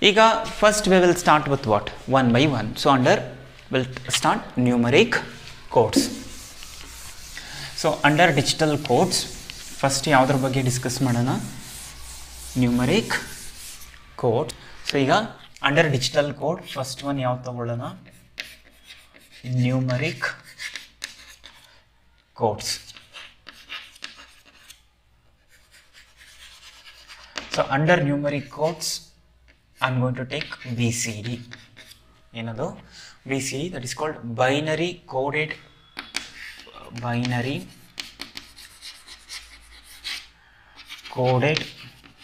ಈಗ first we will start with what one by one so under will start numeric codes so under digital codes first ಯಾವುದ್ರ ಬಗ್ಗೆ discuss ಮಾಡೋಣ numeric code so ಈಗ under digital code first one ಯಾವ್ದು ತಗೊಳ್ಳೋಣ numeric codes so under numeric codes I am going to take B C D ಏನದು B C D that is called binary coded binary coded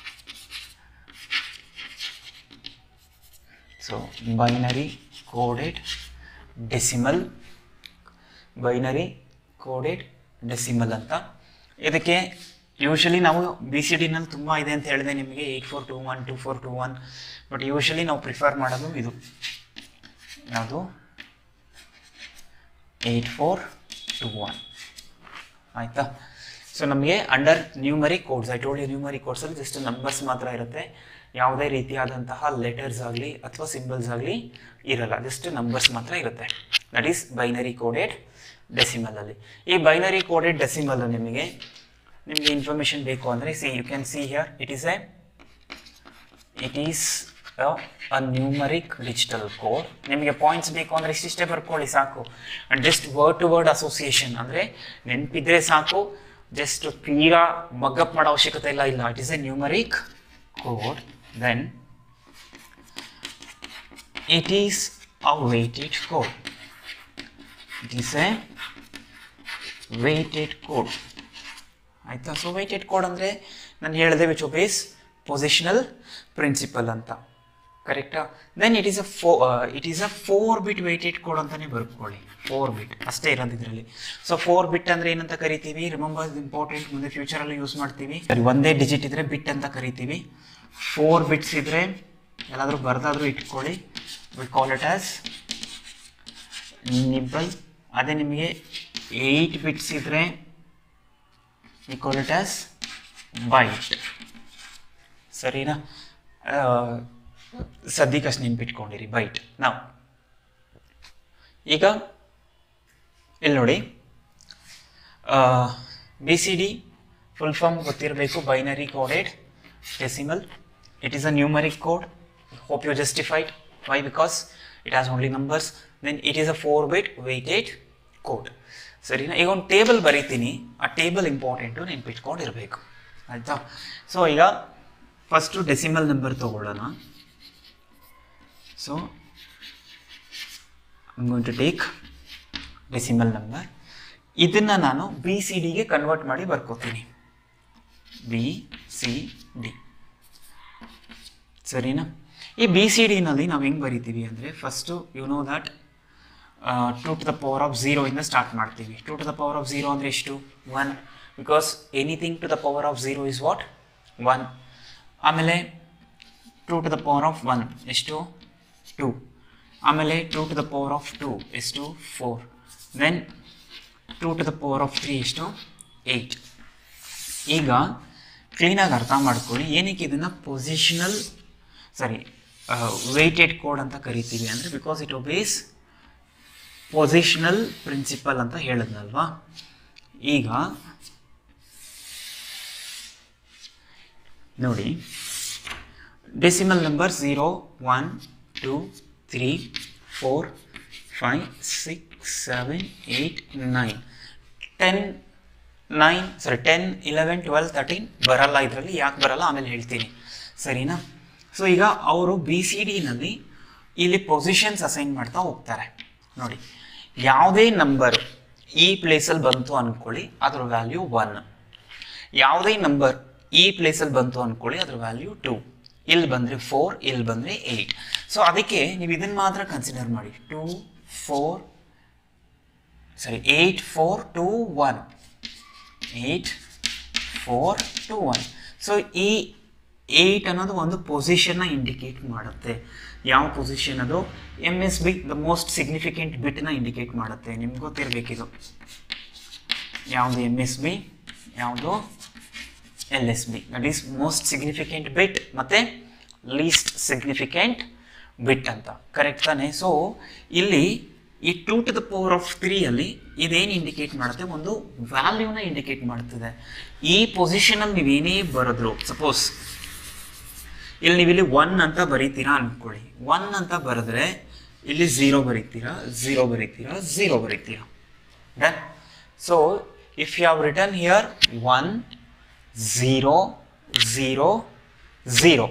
so binary coded decimal binary coded decimal ಅಂತ ಇದಕ್ಕೆ usually ನಾವು B C ಡಿನಲ್ಲಿ ತುಂಬ ಇದೆ ಅಂತ ಹೇಳಿದೆ ನಿಮಗೆ eight four two one two four two one but usually ನಾವು ಪ್ರಿಫರ್ ಮಾಡೋದು ಇದು ಯಾವುದು ಏಯ್ಟ್ ಫೋರ್ ಟು ಒನ್ ಆಯಿತಾ ಸೊ ನಮಗೆ under numeric codes I told you numeric ಕೋಡ್ಸಲ್ಲಿ ಜಸ್ಟ್ ನಂಬರ್ಸ್ ಮಾತ್ರ ಇರುತ್ತೆ ಯಾವುದೇ ರೀತಿಯಾದಂತಹ ಲೆಟರ್ಸ್ ಆಗಲಿ ಅಥವಾ ಸಿಂಬಲ್ಸ್ ಆಗಲಿ ಇರಲ್ಲ ಜಸ್ಟ್ ನಂಬರ್ಸ್ ಮಾತ್ರ ಇರುತ್ತೆ ದಟ್ ಈಸ್ ಬೈನರಿ ಕೋಡೆಡ್ ಡೆಸಿಮಲಲ್ಲಿ ಈ ಬೈನರಿ ಕೋಡೆಡ್ ಡೆಸಿಮಲ್ ನಿಮಗೆ ನಿಮಗೆ ಇನ್ಫಾರ್ಮೇಷನ್ ಬೇಕು ಅಂದರೆ see you can see here it is a it is a numeric digital code ನಿಮಗೆ ಪಾಯಿಂಟ್ಸ್ ಬೇಕು ಅಂದರೆ ಇಷ್ಟಿಷ್ಟೇ ಬರ್ಕೊಳ್ಳಿ ಸಾಕು and just word to word association ಅಂದರೆ ನೆನಪಿದ್ರೆ ಸಾಕು ಜಸ್ಟ್ ತೀರಾ ಮಗ್ಗಪ್ ಮಾಡೋ ಅವಶ್ಯಕತೆ ಇಲ್ಲ ಇಲ್ಲ it is a numeric code then it is a weighted code it is a weighted code ಆಯಿತಾ ಸೊ ವೇಟೆಡ್ ಕೋಡ್ ಅಂದರೆ ನಾನು ಹೇಳಿದೆ ವಿಚ್ ಒಬೇಸ್ ಪೊಸಿಷನಲ್ ಪ್ರಿನ್ಸಿಪಲ್ ಅಂತ ಕರೆಕ್ಟಾ then it is a four it is a four bit weighted code ಅಂತಲೇ ಬರ್ಕೊಳ್ಳಿ four ಬಿಟ್ ಅಷ್ಟೇ ಇರೋದು ಇದರಲ್ಲಿ ಸೊ ಫೋರ್ ಬಿಟ್ ಅಂದರೆ ಏನಂತ ಕರಿತೀವಿ ರಿಮೆಂಬರ್ ಇಂಪಾರ್ಟೆಂಟ್ ಮುಂದೆ ಫ್ಯೂಚರಲ್ಲಿ ಯೂಸ್ ಮಾಡ್ತೀವಿ ಸರಿ ಒಂದೇ ಡಿಜಿಟ್ ಇದ್ದರೆ ಬಿಟ್ ಅಂತ ಕರಿತೀವಿ ಫೋರ್ ಬಿಟ್ಸ್ ಇದ್ದರೆ ಎಲ್ಲಾದರೂ ಬರ್ದಾದರೂ ಇಟ್ಕೊಳ್ಳಿ we call it as nibble ಅದೇ ನಿಮಗೆ ಏಯ್ಟ್ ಬಿಟ್ಸ್ ಇದ್ದರೆ we call it as byte ಸರಿನಾ ಸದ್ಯಕ್ಕೆ ಅಷ್ಟು ನೆನ್ಪಿಟ್ಕೊಂಡಿರಿ ಬೈಟ್ ನಾವು ಈಗ ಇಲ್ಲಿ ನೋಡಿ B C D full form ಗೊತ್ತಿರಬೇಕು binary coded decimal it is a numeric code hope you justified why because it has only numbers then it is a four bit weighted code ಸರಿನಾ ಈಗ ಒಂದು table ಬರೀತೀನಿ ಆ table important ನೆನ್ಪಿಟ್ಕೊಂಡಿರಬೇಕು ಆಯಿತಾ so ಈಗ first decimal number ತೊಗೊಳ್ಳೋಣ so I'm going to take decimal number ಇದನ್ನು ನಾನು ಬಿ ಸಿ ಡಿಗೆ ಕನ್ವರ್ಟ್ ಮಾಡಿ ಬರ್ಕೋತೀನಿ ಬಿ ಸಿ ಡಿ ಸರಿನಾ ಈ ಬಿ ಸಿ ಡಿನಲ್ಲಿ ನಾವು ಹೆಂಗೆ ಬರಿತೀವಿ ಅಂದರೆ first you know that two to the power of zero ಇಂದ ಸ್ಟಾರ್ಟ್ ಮಾಡ್ತೀವಿ two to the power of zero ಅಂದರೆ ಎಷ್ಟು one because anything to the power of zero is what one ಆಮೇಲೆ two to the power of one ಎಷ್ಟು two ಆಮೇಲೆ two to the power of two ಎಷ್ಟು four then two to the power of three ಎಷ್ಟು eight ಈಗ ಕ್ಲೀನಾಗಿ ಅರ್ಥ ಮಾಡ್ಕೊಳ್ಳಿ ಏನಕ್ಕೆ ಇದನ್ನು ಪೊಸಿಷನಲ್ ಸಾರಿ ವೆಯ್ಟೆಡ್ ಕೋಡ್ ಅಂತ ಕರಿತೀವಿ ಅಂದರೆ because it obeys positional principle ಅಂತ ಹೇಳಿದ್ನಲ್ವಾ ಈಗ ನೋಡಿ decimal number zero one two three four five six seven eight nine ten nine sorry ten eleven twelve thirteen ಬರಲ್ಲ ಇದರಲ್ಲಿ ಯಾಕೆ ಬರಲ್ಲ ಆಮೇಲೆ ಹೇಳ್ತೀನಿ ಸರಿನಾ ಸೊ ಈಗ ಅವರು ಬಿ ಸಿ ಡಿನಲ್ಲಿ ಇಲ್ಲಿ ಪೊಸಿಷನ್ಸ್ ಅಸೈನ್ ಮಾಡ್ತಾ ಹೋಗ್ತಾರೆ ನೋಡಿ ಯಾವುದೇ ನಂಬರ್ ಈ ಪ್ಲೇಸಲ್ಲಿ ಬಂತು ಅಂದ್ಕೊಳ್ಳಿ ಅದ್ರ ವ್ಯಾಲ್ಯೂ ಒನ್ ಯಾವುದೇ ನಂಬರ್ ಈ ಪ್ಲೇಸಲ್ಲಿ ಬಂತು ಅಂದ್ಕೊಳ್ಳಿ ಅದ್ರ ವ್ಯಾಲ್ಯೂ ಟು ಇಲ್ಲಿ ಬಂದರೆ ಫೋರ್ ಇಲ್ಲಿ ಬಂದರೆ ಏಯ್ಟ್ ಸೊ ಅದಕ್ಕೆ ನೀವು ಇದನ್ನು ಮಾತ್ರ ಕನ್ಸಿಡರ್ ಮಾಡಿ two four sorry eight four two one eight four two one so ಈ ಏಯ್ಟ್ ಅನ್ನೋದು ಒಂದು ಪೊಸಿಷನ್ನ ಇಂಡಿಕೇಟ್ ಮಾಡುತ್ತೆ ಯಾವ ಪೊಸಿಷನ್ ಅದು M S B the most significant ಬಿಟ್ನ ಇಂಡಿಕೇಟ್ ಮಾಡುತ್ತೆ ನಿಮ್ಗೆ ಗೊತ್ತಿರಬೇಕಿದು ಯಾವುದು ಎಮ್ ಎಸ್ ಬಿ ಯಾವುದು L S B that is most significant bit ಮತ್ತು ಲೀಸ್ಟ್ ಸಿಗ್ನಿಫಿಕೆಂಟ್ ಬಿಟ್ ಅಂತ ಕರೆಕ್ಟ್ ತಾನೆ ಸೊ ಇಲ್ಲಿ ಈ two to the power of ತ್ರೀಯಲ್ಲಿ ಇದೇನು ಇಂಡಿಕೇಟ್ ಮಾಡುತ್ತೆ ಒಂದು ವ್ಯಾಲ್ಯೂನ ಇಂಡಿಕೇಟ್ ಮಾಡ್ತದೆ ಈ ಪೊಸಿಷನಲ್ಲಿ ನೀವೇನೇ ಬರೆದ್ರು ಸಪೋಸ್ ಇಲ್ಲಿ ನೀವು ಇಲ್ಲಿ ಒನ್ ಅಂತ ಬರೀತೀರಾ ಅನ್ಕೊಳ್ಳಿ ಒನ್ ಅಂತ ಬರೆದ್ರೆ ಇಲ್ಲಿ ಝೀರೋ ಬರೀತೀರಾ ಝೀರೋ ಬರೀತೀರಾ ಝೀರೋ ಬರೀತೀರಾ done so if you have return here one zero zero zero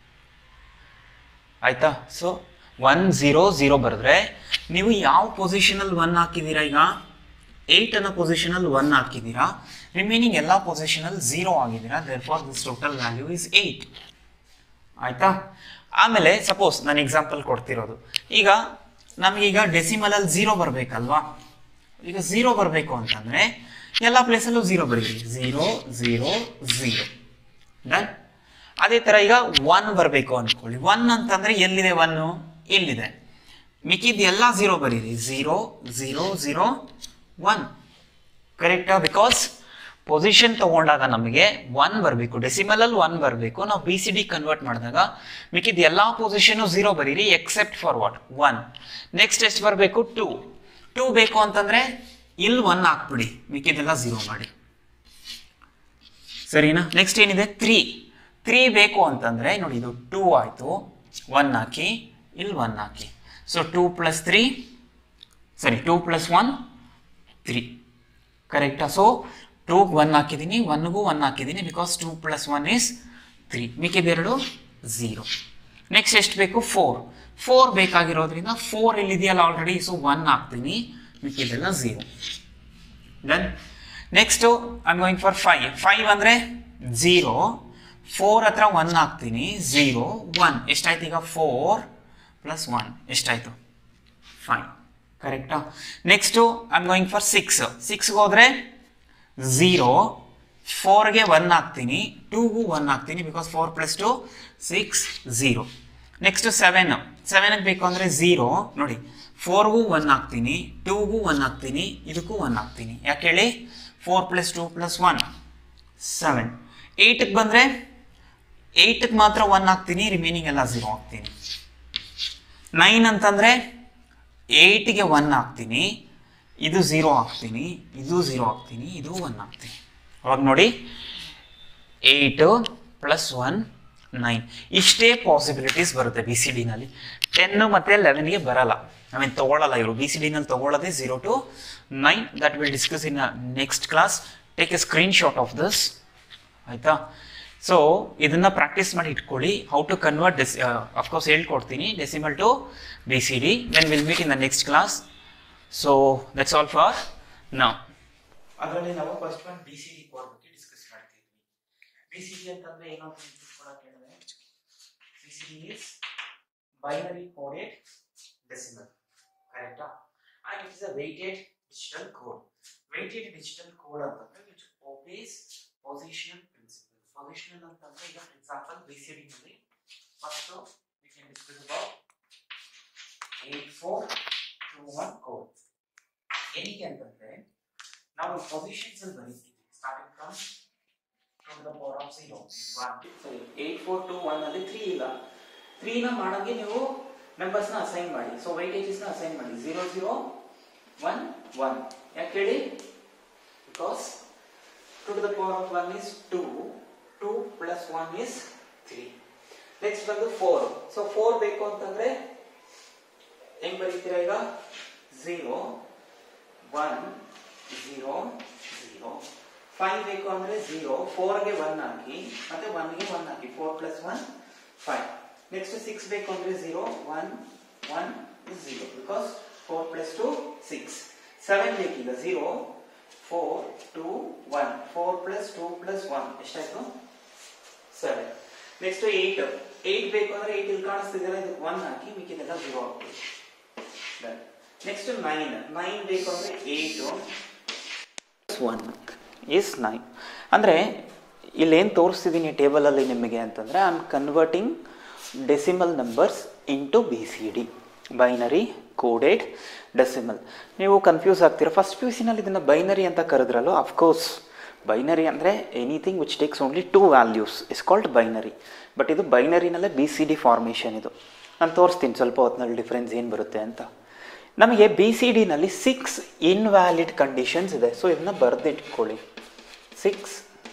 ಆಯ್ತಾ ಸೊ ಒನ್ ಝೀರೋ ಝೀರೋ ಬರೆದ್ರೆ ನೀವು ಯಾವ ಪೊಸಿಷನಲ್ಲಿ ಒನ್ ಹಾಕಿದ್ದೀರಾ ಈಗ ಏಯ್ಟ್ ಅನ್ನೋ ಪೊಸಿಷನಲ್ಲಿ ಒನ್ ಹಾಕಿದ್ದೀರಾ ರಿಮೈನಿಂಗ್ ಎಲ್ಲ ಪೊಸಿಷನಲ್ಲಿ ಝೀರೋ ಆಗಿದ್ದೀರಾ there for this total value is eight ಆಯ್ತಾ ಆಮೇಲೆ ಸಪೋಸ್ ನಾನು ಎಕ್ಸಾಂಪಲ್ ಕೊಡ್ತಿರೋದು ಈಗ ನಮಗೀಗ ಡೆಸಿಮಲಲ್ಲಿ ಝೀರೋ ಬರಬೇಕಲ್ವಾ ಈಗ ಝೀರೋ ಬರಬೇಕು ಅಂತಂದರೆ ಎಲ್ಲ ಪ್ಲೇಸಲ್ಲೂ ಝೀರೋ ಬರೀರಿ ಝೀರೋ ಝೀರೋ ಝೀರೋ ಡನ್ ಅದೇ ಥರ ಈಗ ಒನ್ ಬರಬೇಕು ಅಂದ್ಕೊಳ್ಳಿ ಒನ್ ಅಂತಂದರೆ ಎಲ್ಲಿದೆ ಒನ್ನು ಇಲ್ಲಿದೆ ಮಿಕ್ಕಿದ್ದು ಎಲ್ಲ ಝೀರೋ ಬರೀರಿ ಝೀರೋ ಝೀರೋ ಝೀರೋ ಒನ್ ಕರೆಕ್ಟಾ ಬಿಕಾಸ್ ಪೊಸಿಷನ್ ತಗೊಂಡಾಗ ನಮಗೆ ಒನ್ ಬರಬೇಕು ಡೆಸಿಮಲಲ್ಲಿ ಒನ್ ಬರಬೇಕು ನಾವು ಬಿ ಸಿ ಡಿ ಕನ್ವರ್ಟ್ ಮಾಡಿದಾಗ ಮಿಕ್ಕಿದ ಎಲ್ಲ ಪೊಸಿಷನು ಝೀರೋ ಬರೀರಿ except for what one next ಎಷ್ಟು ಬರಬೇಕು ಟೂ ಟೂ ಬೇಕು ಅಂತಂದರೆ ಇಲ್ಲಿ ಒನ್ ಹಾಕ್ಬಿಡಿ ಮಿಕ್ಕಿದೆಲ್ಲ ಝೀರೋ ಮಾಡಿ ಸರಿನಾ ನೆಕ್ಸ್ಟ್ ಏನಿದೆ ತ್ರೀ ತ್ರೀ ಬೇಕು ಅಂತಂದರೆ ನೋಡಿ ಇದು ಟೂ ಆಯಿತು ಒನ್ ಹಾಕಿ ಇಲ್ಲಿ ಒನ್ ಹಾಕಿ ಸೊ ಟೂ ಪ್ಲಸ್ ತ್ರೀ ಸರಿ ಟೂ ಪ್ಲಸ್ ಒನ್ ತ್ರೀ ಕರೆಕ್ಟಾ ಸೊ ಟೂಗೆ ಒನ್ ಹಾಕಿದ್ದೀನಿ ಒನ್ಗೂ ಒನ್ ಹಾಕಿದ್ದೀನಿ because two plus one is three ಮಿಕ್ಕಿದೆರಡು ಝೀರೋ ನೆಕ್ಸ್ಟ್ ಎಷ್ಟು ಬೇಕು ಫೋರ್ ಫೋರ್ ಬೇಕಾಗಿರೋದ್ರಿಂದ ಫೋರ್ ಇಲ್ಲಿದೆಯಲ್ಲ ಆಲ್ರೆಡಿ ಸೊ ಒನ್ ಹಾಕ್ತೀನಿ ಮಿಕ್ಕಿದೆಲ್ಲ zero done next I'm going for five five ಅಂದರೆ ಝೀರೋ ಫೋರ್ ಹತ್ರ ಒನ್ ಹಾಕ್ತೀನಿ ಝೀರೋ ಒನ್ ಎಷ್ಟಾಯ್ತು ಈಗ ಫೋರ್ ಪ್ಲಸ್ ಒನ್ ಎಷ್ಟಾಯಿತು ಫೈವ್ ಕರೆಕ್ಟಾ next I'm going for six ಸಿಕ್ಸ್ಗೆ ಹೋದರೆ ಝೀರೋ ಫೋರ್ಗೆ ಒನ್ ಹಾಕ್ತೀನಿ ಟೂಗೂ ಒನ್ ಹಾಕ್ತೀನಿ because four plus two six zero next seven ಸೆವೆನ್ಗೆ ಬೇಕು ಅಂದರೆ ಝೀರೋ ನೋಡಿ ಫೋರ್ಗೂ ಒನ್ ಹಾಕ್ತೀನಿ ಟೂಗೂ ಒನ್ ಹಾಕ್ತೀನಿ ಇದಕ್ಕೂ ಒನ್ ಹಾಕ್ತೀನಿ ಯಾಕೆ ಹೇಳಿ four plus two plus one seven ಏಯ್ಟಿಗೆ ಬಂದರೆ ಏಯ್ಟಿಗೆ ಮಾತ್ರ ಒನ್ ಹಾಕ್ತೀನಿ ರಿಮೈನಿಂಗ್ ಎಲ್ಲ ಝೀರೋ ಹಾಕ್ತೀನಿ ನೈನ್ ಅಂತಂದರೆ ಏಯ್ಟಿಗೆ ಒನ್ ಹಾಕ್ತೀನಿ ಇದು ಝೀರೋ ಹಾಕ್ತೀನಿ ಇದು ಝೀರೋ ಹಾಕ್ತೀನಿ ಇದು ಒನ್ ಹಾಕ್ತೀನಿ ಅವಾಗ ನೋಡಿ ಏಯ್ಟು ಪ್ಲಸ್ ಒನ್ ನೈನ್ ಇಷ್ಟೇ ಪಾಸಿಬಿಲಿಟೀಸ್ ಬರುತ್ತೆ ಬಿ ಸಿ ಡಿನಲ್ಲಿ ಟೆನ್ನು ಮತ್ತು ಲೆವೆನ್ಗೆ ಬರಲ್ಲ ಐ ಮೀನ್ ತೊಗೊಳ್ಳಲ್ಲ ಇವರು ಬಿ ಸಿ ಡಿನಲ್ಲಿ ತೊಗೊಳ್ಳೋದೇ zero to nine that will discuss in next class take a screen shot of this ಆಯಿತಾ ಸೊ ಇದನ್ನ ಪ್ರಾಕ್ಟೀಸ್ ಮಾಡಿ ಇಟ್ಕೊಳ್ಳಿ ಹೌ ಟು ಕನ್ವರ್ಟ್ ಡೆಸ್ ಅಫ್ಕೋರ್ಸ್ ಹೇಳ್ಕೊಡ್ತೀನಿ decimal to B C D then will meet in the next class so that's all for ನಾವು ಅದರಲ್ಲಿ ನಾವು first one B C D code ಬಗ್ಗೆ ಡಿಸ್ಕಸ್ ಮಾಡ್ತಿದ್ವಿ ಬಿ ಸಿ ಡಿ ಅಂತಂದ್ರೆ ಏನು ಅಂತ ತಿಳ್ಕೊಳಕ್ ಹೇಳಿದ್ರೆ B C D is binary coded decimal ಕರೆಕ್ಟಾ and it is a weighted digital code weighted digital code ಅಂತಂದ್ರೆ which obeys positional principle positional ಅಂತಂದ್ರೆ ಈಗ for example B C D ನಲ್ಲಿ first we can discuss about eight four two one code ಏನಕ್ಕೆ ಅಂತಂದ್ರೆ ನಾವು positions ಅಲ್ಲಿ ಬರೀತೀವಿ starting from to the power of zero ಸರಿ ಏಟ್ ಫೋರ್ ಟು ಒನ್ ಅಲ್ಲಿ ತ್ರೀ ಇಲ್ಲ ತ್ರೀನ ಮಾಡೋಂಗೆ ನೀವು ನಂಬರ್ಸ್ನ ಅಸೈನ್ ಮಾಡಿ ಸೊ ವೈಟೇಜಸ್ನ ಅಸೈನ್ ಮಾಡಿ ಝೀರೋ ಝೀರೋ ಒನ್ ಒನ್ ಯಾಕೆ ಹೇಳಿ because two the power of one is two two plus one is three next ಬಂದು ಫೋರ್ ಸೊ ಫೋರ್ ಬೇಕು ಅಂತಂದ್ರೆ ಹೆಂಗ್ ಬರೀತೀರಾ ಈಗ zero one zero zero five ಬೇಕು ಅಂದ್ರೆ ಝೀರೋ ಫೋರ್ಗೆ ಒನ್ ಹಾಕಿ ಮತ್ತೆ ಒನ್ಗೆ ಒನ್ ಹಾಕಿ four plus one five next six ಬೇಕು ಅಂದ್ರೆ zero one one zero because four plus two six seven ಬೇಕೀಗ zero four two one four plus two plus one ಎಷ್ಟಾಯ್ತು ಸೆವೆನ್ ನೆಕ್ಸ್ಟ್ ಏಟ್ ಏಟ್ ಬೇಕು ಅಂದ್ರೆ ಏಟ್ ಇಲ್ಲಿ ಕಾಣಿಸ್ತಿದ್ದಾರೆ ಇದಕ್ಕೆ ಒನ್ ಹಾಕಿ ಮಿಕ್ಕಿದೆಲ್ಲ ಝೀರೋ ಹಾಕ್ತೀವಿ ನೆಕ್ಸ್ಟ್ ನೈನ್ ನೈನ್ ಬೇಕು ಅಂದ್ರೆ ಏಟ್ ಒನ್ ಇಸ್ ನೈನ್ ಅಂದರೆ ಇಲ್ಲೇನು ತೋರಿಸ್ತಿದ್ದೀನಿ ಟೇಬಲಲ್ಲಿ ನಿಮಗೆ ಅಂತಂದರೆ I am converting decimal numbers into B C D binary coded decimal ನೀವು ಕನ್ಫ್ಯೂಸ್ ಆಗ್ತೀರಾ ಫಸ್ಟ್ ಪಿ ಯು ಸಿನಲ್ಲಿ ಇದನ್ನು ಬೈನರಿ ಅಂತ ಕರೆದ್ರಲ್ಲ ಅಫ್ಕೋರ್ಸ್ ಬೈನರಿ ಅಂದರೆ anything which takes only two values is called binary but ಇದು ಬೈನರಿನಲ್ಲೇ ಬಿ ಸಿ ಡಿ ಫಾರ್ಮೇಷನ್ ಇದು ನಾನು ತೋರಿಸ್ತೀನಿ ಸ್ವಲ್ಪ ಹೊತ್ತಿನಲ್ಲಿ ಡಿಫ್ರೆನ್ಸ್ ಏನು ಬರುತ್ತೆ ಅಂತ ನಮಗೆ ಬಿ ಸಿ ಡಿನಲ್ಲಿ ಸಿಕ್ಸ್ ಇನ್ವ್ಯಾಲಿಡ್ ಕಂಡೀಷನ್ಸ್ ಇದೆ ಸೊ ಇದನ್ನ ಬರೆದಿಟ್ಕೊಳ್ಳಿ six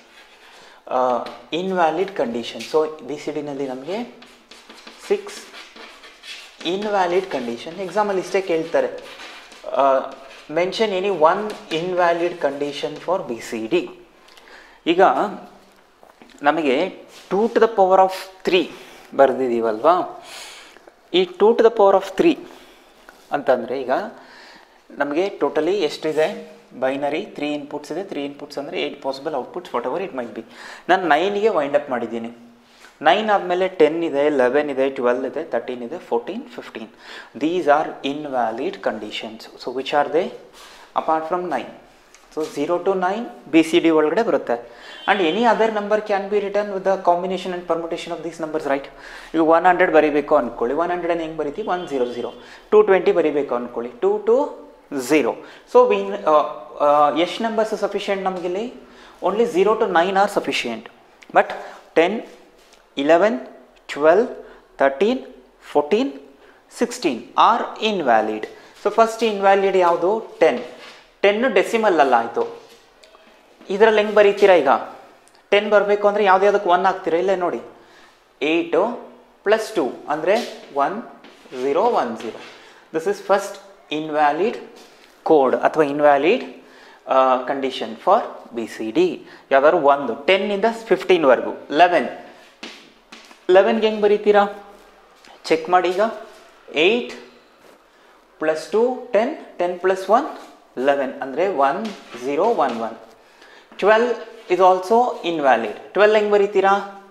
invalid condition so B C ಡಿನಲ್ಲಿ ನಮಗೆ ಸಿಕ್ಸ್ ಇನ್ವ್ಯಾಲಿಡ್ ಕಂಡೀಷನ್ ಎಕ್ಸಾಮಲ್ಲಿ ಇಷ್ಟೇ ಕೇಳ್ತಾರೆ mention any one invalid condition for B C D ಈಗ ನಮಗೆ two to the power of three ಬರೆದಿದ್ದೀವಲ್ವಾ ಈ two to the power of three ಅಂತಂದರೆ ಈಗ ನಮಗೆ ಟೋಟಲಿ ಎಷ್ಟಿದೆ ಬೈನರಿ ತ್ರೀ ಇನ್ಪುಟ್ಸ್ ಇದೆ ತ್ರೀ ಇನ್ಪುಟ್ಸ್ ಅಂದರೆ eight possible outputs what ever it might be ನಾನು ನೈನಿಗೆ ವೈಂಡ್ ಅಪ್ ಮಾಡಿದ್ದೀನಿ ನೈನ್ ಆದಮೇಲೆ ಟೆನ್ ಇದೆ ಲೆವೆನ್ ಇದೆ ಟ್ವೆಲ್ ಇದೆ ತರ್ಟೀನ್ ಇದೆ fourteen fifteen these are invalid conditions so which are they apart from nine so zero to nine B C D ಒಳಗಡೆ ಬರುತ್ತೆ and any other number can be return with the combination and permutation of these numbers right ಈಗ one hundred ಬರೀಬೇಕು ಅಂದ್ಕೊಳ್ಳಿ one hundred ಹೆಂಗೆ ಬರೀತೀವಿ one zero zero to twenty ಬರೀಬೇಕು ಅಂದ್ಕೊಳ್ಳಿ two two zero so when ಎಷ್ಟು ನಂಬರ್ಸ್ ಸಫಿಷಿಯೆಂಟ್ ನಮಗಿಲ್ಲಿ only zero to nine are sufficient but ten eleven twelve thirteen fourteen sixteen are invalid so first invalid ಯಾವುದು ten ಟೆನ್ನು decimal ಅಲ್ಲ ಆಯಿತು ಇದರಲ್ಲಿ ಹೆಂಗೆ ಬರೀತೀರಾ ಈಗ ಟೆನ್ ಬರಬೇಕು ಅಂದರೆ ಯಾವ್ದು ಯಾವುದಕ್ಕೆ ಒನ್ ಹಾಕ್ತೀರಾ ಇಲ್ಲೇ ನೋಡಿ ಏಯ್ಟು ಪ್ಲಸ್ ಟು ಅಂದರೆ one zero one zero this is first invalid code ಅಥವಾ invalid condition for B C D ಯಾವ್ದಾದ್ರು ಒಂದು ಟೆನ್ನಿಂದ ಫಿಫ್ಟೀನ್ವರೆಗೂ ಲೆವೆನ್ ಲೆವೆನ್ಗೆ ಹೆಂಗೆ ಬರೀತೀರಾ ಚೆಕ್ ಮಾಡಿ ಈಗ eight plus two ten ten plus one eleven ಅಂದರೆ one zero one one twelve is also invalid twelve ಹೆಂಗೆ ಬರೀತೀರಾ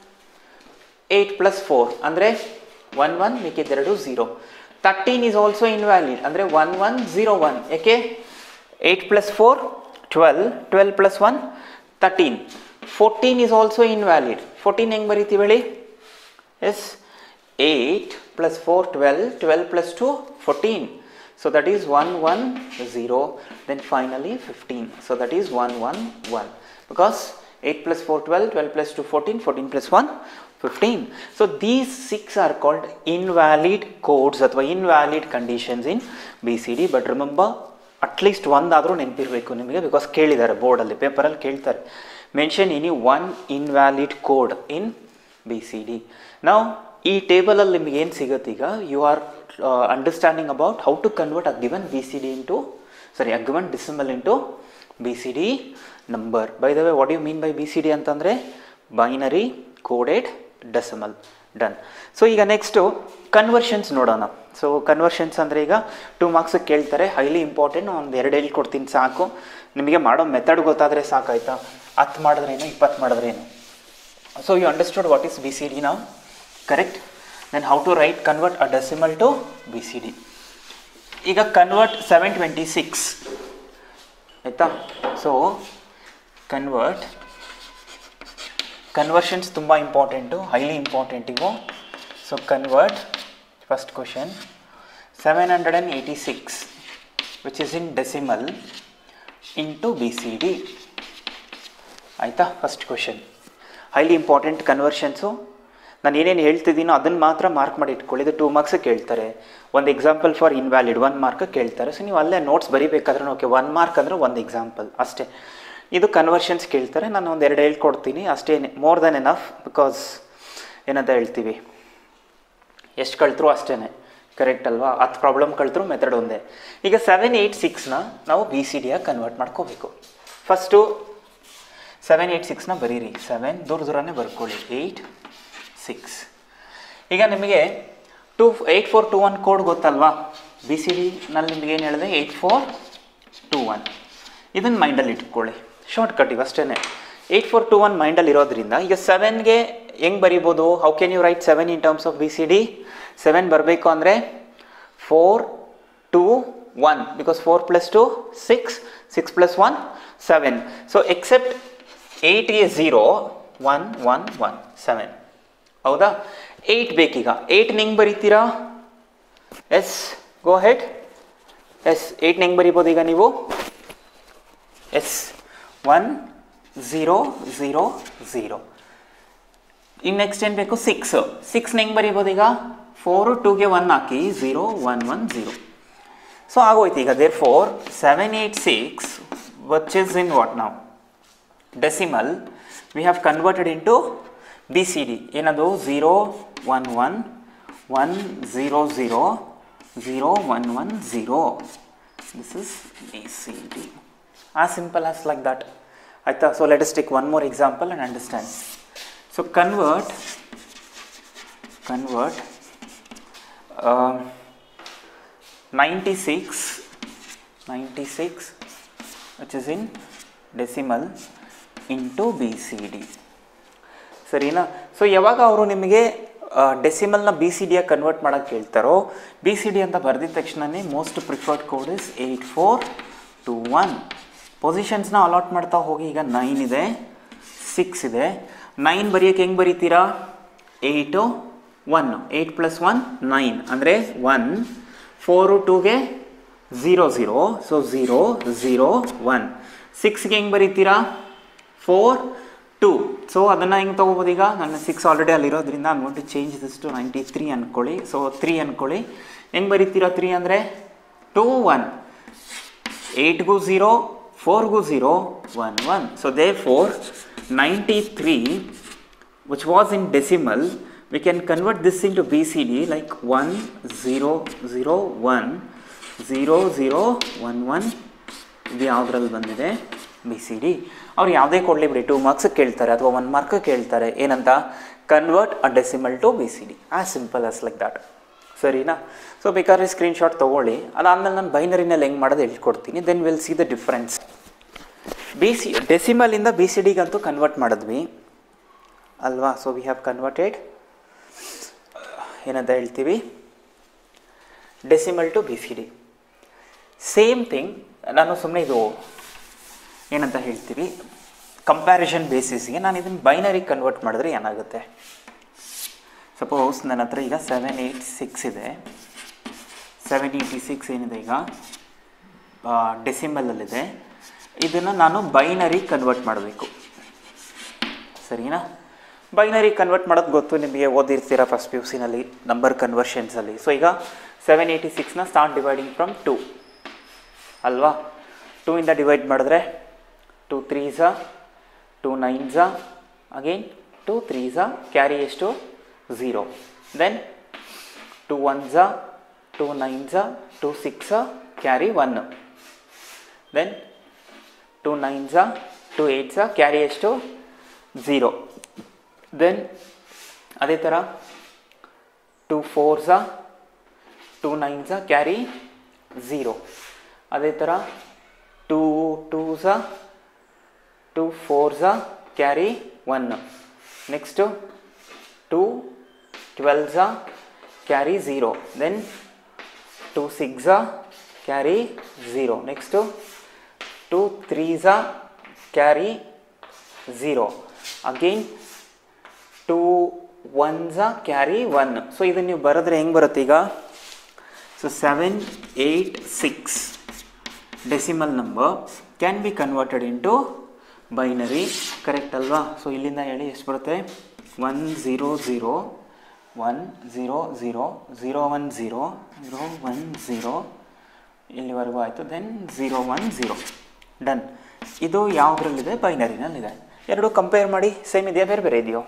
eight plus four ಅಂದರೆ ಒನ್ ಒನ್ ಮಿಕ್ಕಿದ್ದೆರಡು zero thirteen is also invalid ಅಂದರೆ ಒನ್ ಒನ್ ಝೀರೋ ಒನ್ ಯಾಕೆ eight plus four twelve twelve plus one thirteen fourteen is also invalid fourteen ಹೆಂಗೆ ಬರೀತೀವಿ ಹೇಳಿ yes eight plus four twelve twelve plus two fourteen so that is one one zero then finally fifteen so that is one one one because eight plus four twelve twelve plus two fourteen fourteen plus one fifteen so these six are called invalid codes ಅಥವಾ invalid conditions in B C D but remember at least ಒಂದಾದರೂ ನೆನಪಿರಬೇಕು ನಿಮಗೆ ಬಿಕಾಸ್ ಕೇಳಿದ್ದಾರೆ ಬೋರ್ಡಲ್ಲಿ ಪೇಪರಲ್ಲಿ ಕೇಳ್ತಾರೆ mention any one invalid code in B C D ನಾವು ಈ ಟೇಬಲಲ್ಲಿ ನಿಮಗೆ ಏನು ಸಿಗುತ್ತೆ ಈಗ you are understanding about how to convert a given B C D into sorry a given decimal into B C D number by the way what you mean by B C D ಅಂತಂದರೆ binary coded decimal done so ಈಗ next conversions ನೋಡೋಣ ಸೊ conversions ಅಂದರೆ ಈಗ two marks ಕೇಳ್ತಾರೆ highly important ಒಂದು ಎರಡು ಹೇಳ್ಕೊಡ್ತೀನಿ ಸಾಕು ನಿಮಗೆ ಮಾಡೋ ಮೆಥಡ್ ಗೊತ್ತಾದರೆ ಸಾಕಾಯ್ತಾ ಹತ್ತು ಮಾಡಿದ್ರೇನು ಇಪ್ಪತ್ತು ಮಾಡಿದ್ರೇನು so you understood what is B C D ನಾವು correct then how to write convert a decimal to B C D ಈಗ ಕನ್ವರ್ಟ್ ಸೆವೆನ್ ಟ್ವೆಂಟಿ ಸಿಕ್ಸ್ ಆಯಿತಾ ಸೊ ಕನ್ವರ್ಟ್ ಕನ್ವರ್ಷನ್ಸ್ ತುಂಬ ಇಂಪಾರ್ಟೆಂಟು ಹೈಲಿ ಇಂಪಾರ್ಟೆಂಟ್ ಇವು so convert first question seven hundred and eighty six which is in decimal into B C D ಆಯಿತಾ first question highly important conversions ನಾನು ಏನೇನು ಹೇಳ್ತಿದ್ದೀನೋ ಅದನ್ನು ಮಾತ್ರ mark ಮಾಡಿ ಇಟ್ಕೊಳ್ಳಿ ಇದು ಟೂ ಮಾರ್ಕ್ಸ್ ಕೇಳ್ತಾರೆ ಒಂದು example for invalid one mark ಕೇಳ್ತಾರೆ ಸೊ ನೀವು ಅಲ್ಲೇ ನೋಟ್ಸ್ ಬರೀಬೇಕಾದ್ರೆ ಓಕೆ ಒನ್ ಮಾರ್ಕ್ ಅಂದರೆ ಒಂದು ಎಕ್ಸಾಂಪಲ್ ಅಷ್ಟೇ ಇದು ಕನ್ವರ್ಷನ್ಸ್ ಕೇಳ್ತಾರೆ ನಾನು ಒಂದು ಎರಡು ಹೇಳ್ಕೊಡ್ತೀನಿ ಅಷ್ಟೇ ಮೋರ್ ದೆನ್ ಎನಫ್ ಬಿಕಾಸ್ ಏನಂತ ಹೇಳ್ತೀವಿ ಎಷ್ಟು ಕಳ್ತರು ಅಷ್ಟೇ ಕರೆಕ್ಟ್ ಅಲ್ವಾ ಹತ್ತು ಪ್ರಾಬ್ಲಮ್ ಕಳ್ತರು ಮೆಥಡ್ ಒಂದೇ ಈಗ ಸೆವೆನ್ ಏಯ್ಟ್ ಸಿಕ್ಸ್ನ ನಾವು ಬಿ ಸಿ ಡಿಯಾಗಿ ಕನ್ವರ್ಟ್ ಮಾಡ್ಕೋಬೇಕು ಫಸ್ಟು ಸೆವೆನ್ ಏಯ್ಟ್ ಸಿಕ್ಸ್ನ ಬರೀರಿ ಸೆವೆನ್ ದೂರ ದೂರನೇ ಬರ್ಕೊಳ್ಳಿ ಏಯ್ಟ್ ಸಿಕ್ಸ್ ಈಗ ನಿಮಗೆ two eight four two one code ಗೊತ್ತಲ್ವಾ ಬಿ ಸಿ ಡಿನಲ್ಲಿ ನಿಮಗೆ ಏನು ಹೇಳಿದೆ ಏಯ್ಟ್ ಫೋರ್ ಟು ಒನ್ ಇದನ್ನು ಮೈಂಡಲ್ಲಿ ಇಟ್ಕೊಳ್ಳಿ ಶಾರ್ಟ್ ಕಟ್ ಇವು ಅಷ್ಟೇ ಏಯ್ಟ್ ಫೋರ್ ಟು ಒನ್ ಮೈಂಡಲ್ಲಿ ಇರೋದ್ರಿಂದ ಈಗ ಸೆವೆನ್ಗೆ ಹೆಂಗೆ ಬರಿಬೋದು how can you write seven in terms of B C D seven ಬರಬೇಕು ಅಂದರೆ four two one because four plus two six six plus one seven so except ಏಯ್ಟ್ಗೆ zero one one one seven ಹೌದಾ eight ಬೇಕೀಗ ಏಯ್ಟ್ನ ಹೆಂಗೆ ಬರೀತೀರಾ yes go ahead yes ಏಯ್ಟ್ನ ಹೆಂಗೆ ಬರಿಬೋದು ಈಗ ನೀವು yes one zero zero zero ಇನ್ನು ನೆಕ್ಸ್ಟ್ ಏನು ಬೇಕು ಸಿಕ್ಸ್ ಸಿಕ್ಸ್ನ ಹೆಂಗೆ ಬರೀಬೋದು ಈಗ ಫೋರು ಟೂಗೆ ಒನ್ ಹಾಕಿ zero one one zero so ಆಗೋಯ್ತು ಈಗ there four seven eight six which is in what ನಾವು decimal we have converted into B C D ಏನದು zero one one one zero zero zero one one zero this is B C D as simple as like that ಆಯ್ತಾ so let is take one more example and understand so convert convert ninety six ninety six which is in decimal into B C D ಸರಿನಾ so ಯಾವಾಗ ಅವರು ನಿಮಗೆ ಡೆಸಿಮಲ್ನ B C ಡಿಯಾಗಿ convert ಮಾಡೋಕ್ಕೆ ಕೇಳ್ತಾರೋ B C D ಅಂತ ಬರೆದಿದ ತಕ್ಷಣವೇ most preferred code is eight four two one ಪೊಸಿಷನ್ಸ್ನ ಅಲಾಟ್ ಮಾಡ್ತಾ ಹೋಗಿ ಈಗ ನೈನ್ ಇದೆ ಸಿಕ್ಸ್ ಇದೆ ನೈನ್ ಬರೆಯೋಕ್ಕೆ ಹೆಂಗೆ ಬರೀತೀರಾ eight one eight plus one nine ಅಂದರೆ ಒನ್ ಫೋರು ಟೂಗೆ zero zero so zero zero one ಸಿಕ್ಸ್ಗೆ ಹೆಂಗೆ ಬರೀತೀರಾ ಫೋರ್ ಟು ಸೊ ಅದನ್ನು ಹೆಂಗೆ ತೊಗೋಬೋದು ಈಗ ನನ್ನ ಸಿಕ್ಸ್ ಆಲ್ರೆಡಿ ಅಲ್ಲಿರೋದ್ರಿಂದ I want to change this to ninety three ಅಂದ್ಕೊಳ್ಳಿ ಸೊ ತ್ರೀ ಅಂದ್ಕೊಳ್ಳಿ ಹೆಂಗೆ ಬರೀತೀರಾ ತ್ರೀ ಅಂದರೆ ಟೂ ಒನ್ ಏಯ್ಟ್ಗೂ ಝೀರೋ ಫೋರ್ಗೂ zero one one so they four ninety three which was in decimal we can convert this into B C D like one zero zero one zero zero one one ಇದು ಯಾವುದ್ರಲ್ಲಿ ಬಂದಿದೆ B C D ಅವ್ರು ಯಾವುದೇ ಕೊಡಲಿ ಬಿಡಿ two marks ಕೇಳ್ತಾರೆ ಅಥವಾ one mark ಕೇಳ್ತಾರೆ ಏನಂತ convert a decimal to B C D as simple as like that ಸರಿನಾ ಸೊ ಬೇಕಾದ್ರೆ ಸ್ಕ್ರೀನ್ಶಾಟ್ ತೊಗೊಳ್ಳಿ ಅದಾದಮೇಲೆ ನಾನು ಬೈನರಿನಲ್ಲಿ ಹೆಂಗೆ ಮಾಡೋದು ಹೇಳ್ಕೊಡ್ತೀನಿ then will see the difference B C ಡೆಸಿಮಲಿಂದ ಬಿ ಸಿ ಡಿಗಂತೂ ಕನ್ವರ್ಟ್ ಮಾಡಿದ್ವಿ ಅಲ್ವಾ ಸೊ ವಿ ಹ್ಯಾವ್ ಕನ್ವರ್ಟೆಡ್ ಏನಂತ ಹೇಳ್ತೀವಿ decimal to B C D same thing ನಾನು ಸುಮ್ಮನೆ ಇದು ಏನಂತ ಹೇಳ್ತೀವಿ ಕಂಪ್ಯಾರಿಷನ್ ಬೇಸಿಸ್ಗೆ ನಾನು ಇದನ್ನು ಬೈನರಿ ಕನ್ವರ್ಟ್ ಮಾಡಿದ್ರೆ ಏನಾಗುತ್ತೆ ಸಪೋಸ್ ನನ್ನ ಹತ್ರ ಈಗ ಸೆವೆನ್ ಏಯ್ಟ್ ಸಿಕ್ಸ್ ಇದೆ ಸೆವೆನ್ ಏಯ್ಟಿ ಸಿಕ್ಸ್ ಏನಿದೆ ಈಗ ಡೆಸಿಮಲಲ್ಲಿದೆ ಇದನ್ನು ನಾನು ಬೈನರಿ ಕನ್ವರ್ಟ್ ಮಾಡಬೇಕು ಸರಿನಾ ಬೈನರಿ ಕನ್ವರ್ಟ್ ಮಾಡೋದು ಗೊತ್ತು ನಿಮಗೆ ಓದಿರ್ತೀರ ಫಸ್ಟ್ ಪಿ ಯು ಸಿನಲ್ಲಿ ನಂಬರ್ ಕನ್ವರ್ಷನ್ಸಲ್ಲಿ ಸೊ ಈಗ ಸೆವೆನ್ ಏಯ್ಟಿ ಸಿಕ್ಸ್ನ ಸ್ಟಾರ್ಟ್ ಡಿವೈಡಿಂಗ್ ಫ್ರಮ್ ಟು ಅಲ್ವಾ ಟೂ ಇಂದ ಡಿವೈಡ್ ಮಾಡಿದ್ರೆ ಟು ತ್ರೀ ಝಾ ಟು ನೈನ್ ಝಾ ಅಗೇನ್ ಟು ತ್ರೀ ಝಾ ಕ್ಯಾರಿ ಎಷ್ಟು ಝೀರೋ ದೆನ್ ಟು ಒನ್ ಝಾ ಟು ನೈನ್ ಝಾ two six carry one then two nine ಝಾ ಟು ಏಯ್ಟ್ ಝಾ ಕ್ಯಾರಿ ಎಷ್ಟು ಝೀರೋ ದೆನ್ ಅದೇ ಥರ ಟು ಫೋರ್ ಝಾ ಟು ನೈನ್ ಝಾ ಕ್ಯಾರಿ ಝೀರೋ ಅದೇ ಥರ ಟೂ ಟೂ ಝಾ ಟು ಫೋರ್ ಝಾ carry one next two twelve ಝಾ carry zero then two six ಝಾ carry zero next two three ಝಾ carry zero again two one ಝಾ ಕ್ಯಾರಿ ಒನ್ ಸೊ ಇದನ್ನು ನೀವು ಬರೆದ್ರೆ ಹೆಂಗೆ ಬರುತ್ತೆ ಈಗ so seven eight six decimal number can be converted into binary correct ಅಲ್ವಾ ಸೊ ಇಲ್ಲಿಂದ ಹೇಳಿ ಎಷ್ಟು ಬರುತ್ತೆ one zero zero one zero zero zero one zero zero one zero ಇಲ್ಲಿವರೆಗೂ ಆಯಿತು then zero one zero done ಇದು ಯಾವುದ್ರಲ್ಲಿದೆ ಬೈನರಿನಲ್ಲಿದೆ ಎರಡು ಕಂಪೇರ್ ಮಾಡಿ ಸೇಮ್ ಇದೆಯಾ ಬೇರೆ ಬೇರೆ ಇದೆಯೋ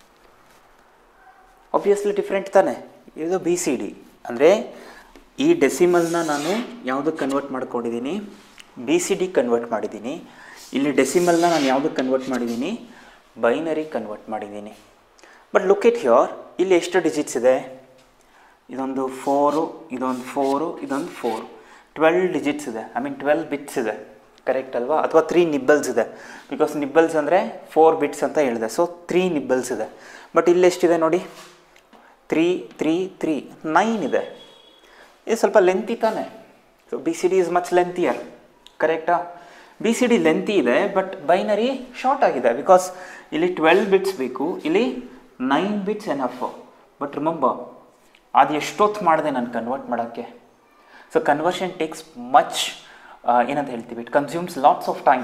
ಆಬ್ವಿಯಸ್ಲಿ ಡಿಫ್ರೆಂಟ್ ತಾನೆ ಇದು ಬಿ ಸಿ ಡಿ ಅಂದರೆ ಈ ಡೆಸಿಮಲ್ನ ನಾನು ಯಾವುದಕ್ಕೆ ಕನ್ವರ್ಟ್ ಮಾಡ್ಕೊಂಡಿದ್ದೀನಿ ಬಿ ಸಿ ಡಿ ಕನ್ವರ್ಟ್ ಮಾಡಿದ್ದೀನಿ ಇಲ್ಲಿ ಡೆಸಿಮಲ್ನ ನಾನು ಯಾವುದಕ್ಕೆ ಕನ್ವರ್ಟ್ ಮಾಡಿದ್ದೀನಿ ಬೈನರಿ ಕನ್ವರ್ಟ್ ಮಾಡಿದ್ದೀನಿ ಬಟ್ ಲುಕ್ ಇಟ್ ಹ್ಯೋರ್ ಇಲ್ಲಿ ಎಷ್ಟು ಡಿಜಿಟ್ಸ್ ಇದೆ ಇದೊಂದು ಫೋರು ಇದೊಂದು ಫೋರು ಇದೊಂದು ಫೋರ್ ಟ್ವೆಲ್ ಡಿಜಿಟ್ಸ್ ಇದೆ ಐ ಮೀನ್ ಟ್ವೆಲ್ ಬಿಟ್ಸ್ ಇದೆ ಕರೆಕ್ಟ್ ಅಲ್ವಾ ಅಥವಾ ತ್ರೀ ನಿಬ್ಬಲ್ಸ್ ಇದೆ ಬಿಕಾಸ್ ನಿಬ್ಬಲ್ಸ್ ಅಂದರೆ ಫೋರ್ ಬಿಟ್ಸ್ ಅಂತ ಹೇಳಿದೆ ಸೊ ತ್ರೀ ನಿಬ್ಬಲ್ಸ್ ಇದೆ ಬಟ್ ಇಲ್ಲಿ ಎಷ್ಟಿದೆ ನೋಡಿ ತ್ರೀ ತ್ರೀ ತ್ರೀ ನೈನ್ ಇದೆ ಇದು ಸ್ವಲ್ಪ ಲೆಂತಿ ತಾನೆ so B C D is much lengthier ಕರೆಕ್ಟಾ ಬಿ ಸಿ ಡಿ ಲೆಂತಿ ಇದೆ ಬಟ್ ಬೈನರಿ ಶಾರ್ಟ್ ಆಗಿದೆ ಬಿಕಾಸ್ ಇಲ್ಲಿ ಟ್ವೆಲ್ ಬಿಟ್ಸ್ ಬೇಕು ಇಲ್ಲಿ nine bits enough but remember ಅದು ಎಷ್ಟೊತ್ತು ಮಾಡಿದೆ ನಾನು ಕನ್ವರ್ಟ್ ಮಾಡೋಕ್ಕೆ ಸೊ ಕನ್ವರ್ಷನ್ ಟೇಕ್ಸ್ ಮಚ್ ಏನಂತ ಹೇಳ್ತೀವಿ it consumes lots of time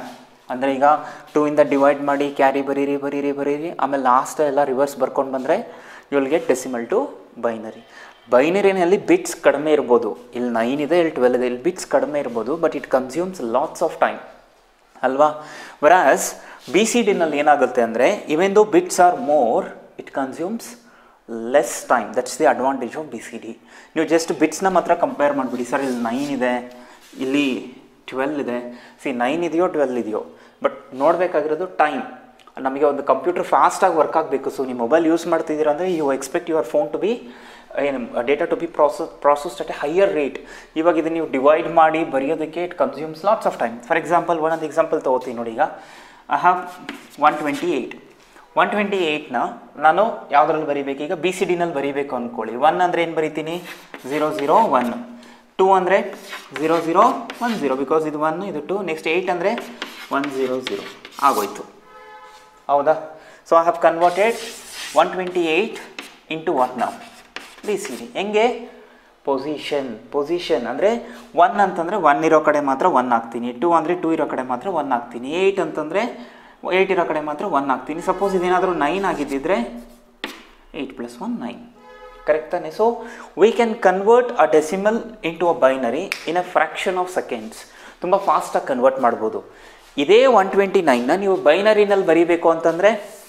ಅಂದರೆ ಈಗ ಟೂ ಇಂದ ಡಿವೈಡ್ ಮಾಡಿ ಕ್ಯಾರಿ ಬರೀರಿ ಬರೀರಿ ಬರೀರಿ ಆಮೇಲೆ ಲಾಸ್ಟ್ ಎಲ್ಲ ರಿವರ್ಸ್ ಬರ್ಕೊಂಡು ಬಂದರೆ you will get decimal to binary ಬೈನರಿನಲ್ಲಿ ಬಿಟ್ಸ್ ಕಡಿಮೆ ಇರ್ಬೋದು ಇಲ್ಲಿ ನೈನ್ ಇದೆ ಇಲ್ಲಿ ಟ್ವೆಲ್ ಇದೆ ಇಲ್ಲಿ ಬಿಟ್ಸ್ ಕಡಿಮೆ ಇರ್ಬೋದು but it consumes lots of time ಅಲ್ವಾ ವರಾಸ್ ಬಿ ಸಿ ಡಿನಲ್ಲಿ ಏನಾಗುತ್ತೆ ಅಂದರೆ even though bits are more it consumes less time that's the advantage of B C D ನೀವು ಜಸ್ಟ್ ಬಿಟ್ಸ್ನ ಮಾತ್ರ ಕಂಪೇರ್ ಮಾಡಿಬಿಡಿ ಸರ್ ಇಲ್ಲಿ ನೈನ್ ಇದೆ ಇಲ್ಲಿ ಟ್ವೆಲ್ ಇದೆ ಸಿ ನೈನ್ ಇದೆಯೋ ಟ್ವೆಲ್ ಇದೆಯೋ ಬಟ್ ನೋಡಬೇಕಾಗಿರೋದು ಟೈಮ್ ನಮಗೆ ಒಂದು ಕಂಪ್ಯೂಟರ್ ಫಾಸ್ಟಾಗಿ ವರ್ಕ್ ಆಗಬೇಕು ಸೊ ನೀವು ಮೊಬೈಲ್ ಯೂಸ್ ಮಾಡ್ತಿದ್ದೀರಾ ಅಂದರೆ you expect your phone to be ಏನು data to be process processed at a higher rate ಇವಾಗ ಇದನ್ನು ನೀವು ಡಿವೈಡ್ ಮಾಡಿ ಬರೆಯೋದಕ್ಕೆ it consumes lots of time for example ಒಂದೊಂದು ಎಕ್ಸಾಂಪಲ್ ತೊಗೋತೀನಿ ನೋಡಿ ಈಗ I have one twenty eight one twenty ಏಯ್ಟ್ನ ನಾನು ಯಾವುದ್ರಲ್ಲಿ ಬರೀಬೇಕು ಈಗ ಬಿ ಸಿ ಡಿನಲ್ಲಿ ಬರೀಬೇಕು ಅಂದ್ಕೊಳ್ಳಿ ಒನ್ ಅಂದರೆ ಏನು ಬರಿತೀನಿ ಝೀರೋ ಝೀರೋ ಒನ್ ಟೂ ಅಂದರೆ zero zero one zero because ಇದು ಒನ್ ಇದು ಟು ನೆಕ್ಸ್ಟ್ ಏಯ್ಟ್ ಅಂದರೆ ಒನ್ ಝೀರೋ ಝೀರೋ ಆಗೋಯ್ತು ಹೌದಾ so I have converted one twenty eight into one ನಾವು ಬಿ ಸಿ ಡಿ ಹೆಂಗೆ ಪೊಸಿಷನ್ ಪೊಸಿಷನ್ ಅಂದರೆ ಒನ್ ಅಂತಂದರೆ ಒನ್ ಇರೋ ಕಡೆ ಮಾತ್ರ ಒನ್ ಹಾಕ್ತೀನಿ ಟೂ ಅಂದರೆ ಟೂ ಇರೋ ಕಡೆ ಮಾತ್ರ ಒನ್ ಹಾಕ್ತೀನಿ ಏಯ್ಟ್ ಅಂತಂದರೆ ಏಯ್ಟ್ ಇರೋ ಕಡೆ ಮಾತ್ರ ಒನ್ ಹಾಕ್ತೀನಿ ಸಪೋಸ್ ಇದೇನಾದರೂ ನೈನ್ ಆಗಿದ್ದಿದ್ರೆ eight plus one nine correct ತಾನೆ so we can convert a decimal into a binary in a fraction of seconds ತುಂಬ ಫಾಸ್ಟಾಗಿ ಕನ್ವರ್ಟ್ ಮಾಡ್ಬೋದು ಇದೇ ಒನ್ ಟ್ವೆಂಟಿ ನೈನ್ನ ನೀವು ಬೈನರಿನಲ್ಲಿ ಬರೀಬೇಕು ಅಂತಂದರೆ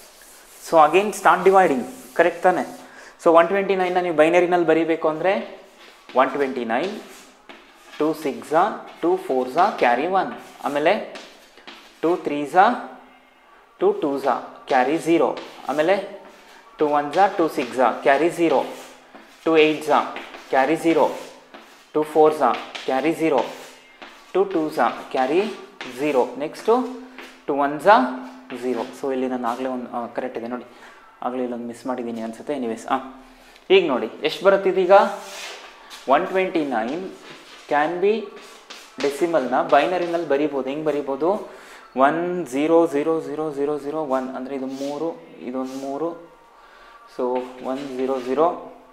so again start dividing correct ತಾನೆ ಸೊ ಒನ್ ಟ್ವೆಂಟಿ ನೈನ್ನ ನೀವು ಬೈನರಿನಲ್ಲಿ ಬರೀಬೇಕು ಅಂದರೆ ಒನ್ ಟ್ವೆಂಟಿ ನೈನ್ ಟೂ ಸಿಕ್ಸಾ ಟೂ ಫೋರ್ಸಾ ಕ್ಯಾರಿ ಒನ್ ಆಮೇಲೆ ಟೂ ತ್ರೀಸಾ ಟೂ ಟೂಸಾ ಕ್ಯಾರಿ ಝೀರೋ ಆಮೇಲೆ ಟೂ ಒನ್ಸಾ ಟೂ ಸಿಕ್ಸಾ ಕ್ಯಾರಿ ಝೀರೋ ಟೂ ಏಯ್ಟ್ಸಾ ಕ್ಯಾರಿ ಝೀರೋ ಟೂ ಫೋರ್ಸಾ ಕ್ಯಾರಿ ಝೀರೋ ಟು ಟೂಸಾ ಕ್ಯಾರಿ ಝೀರೋ ನೆಕ್ಸ್ಟು ಟು ಒನ್ಸಾ ಝೀರೋ ಸೊ ಇಲ್ಲಿ ನಾನು ಆಗಲೇ ಒಂದು ಕರೆಕ್ಟ್ ಇದೆ ನೋಡಿ ಆಗಲೇ ಇಲ್ಲೊಂದು ಮಿಸ್ ಮಾಡಿದ್ದೀನಿ ಅನಿಸುತ್ತೆ ಎನಿವೇಸ್ ಹಾಂ ಈಗ ನೋಡಿ ಎಷ್ಟು ಬರುತ್ತಿದೀಗ one twenty nine can be ಡೆಸಿಮಲ್ನ ಬೈನರಿನಲ್ಲಿ ಬರಿಬೋದು ಹೆಂಗೆ ಬರಿಬೋದು one zero zero zero zero zero one ಅಂದರೆ ಇದು ಮೂರು ಇದೊಂದು ಮೂರು ಸೊ ಒನ್ ಝೀರೋ ಝೀರೋ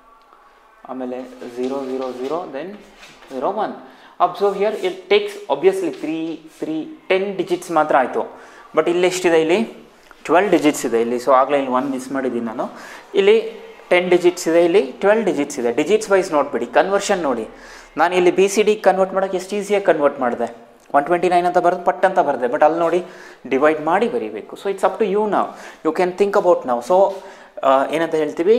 ಆಮೇಲೆ zero zero zero then zero one observe here it takes obviously three three ten digits ಮಾತ್ರ ಆಯಿತು ಬಟ್ ಇಲ್ಲಿ ಎಷ್ಟಿದೆ ಇಲ್ಲಿ ಟ್ವೆಲ್ ಡಿಜಿಟ್ಸ್ ಇದೆ ಇಲ್ಲಿ ಸೊ ಆಗಲೇ ಇಲ್ಲಿ ಒನ್ ಮಿಸ್ ಮಾಡಿದ್ದೀನಿ ನಾನು ಇಲ್ಲಿ ಟೆನ್ ಡಿಜಿಟ್ಸ್ ಇದೆ ಇಲ್ಲಿ ಟ್ವೆಲ್ ಡಿಜಿಟ್ಸ್ ಇದೆ ಡಿಜಿಟ್ಸ್ ವೈಸ್ ನೋಡಿಬಿಡಿ ಕನ್ವರ್ಷನ್ ನೋಡಿ ನಾನು ಇಲ್ಲಿ ಬಿ ಸಿ ಡಿ ಕನ್ವರ್ಟ್ ಮಾಡೋಕ್ಕೆ ಎಷ್ಟು ಈಸಿಯಾಗಿ ಕನ್ವರ್ಟ್ ಮಾಡಿದೆ ಒನ್ ಟ್ವೆಂಟಿ ನೈನ್ ಅಂತ ಬರೆದು ಪಟ್ ಅಂತ ಬರೆದೆ ಬಟ್ ಅಲ್ಲಿ ನೋಡಿ ಡಿವೈಡ್ ಮಾಡಿ ಬರೀಬೇಕು so it's up to you ನಾವು ಯು ಕ್ಯಾನ್ ಥಿಂಕ್ ಅಬೌಟ್ ನಾವು ಸೊ ಏನಂತ ಹೇಳ್ತೀವಿ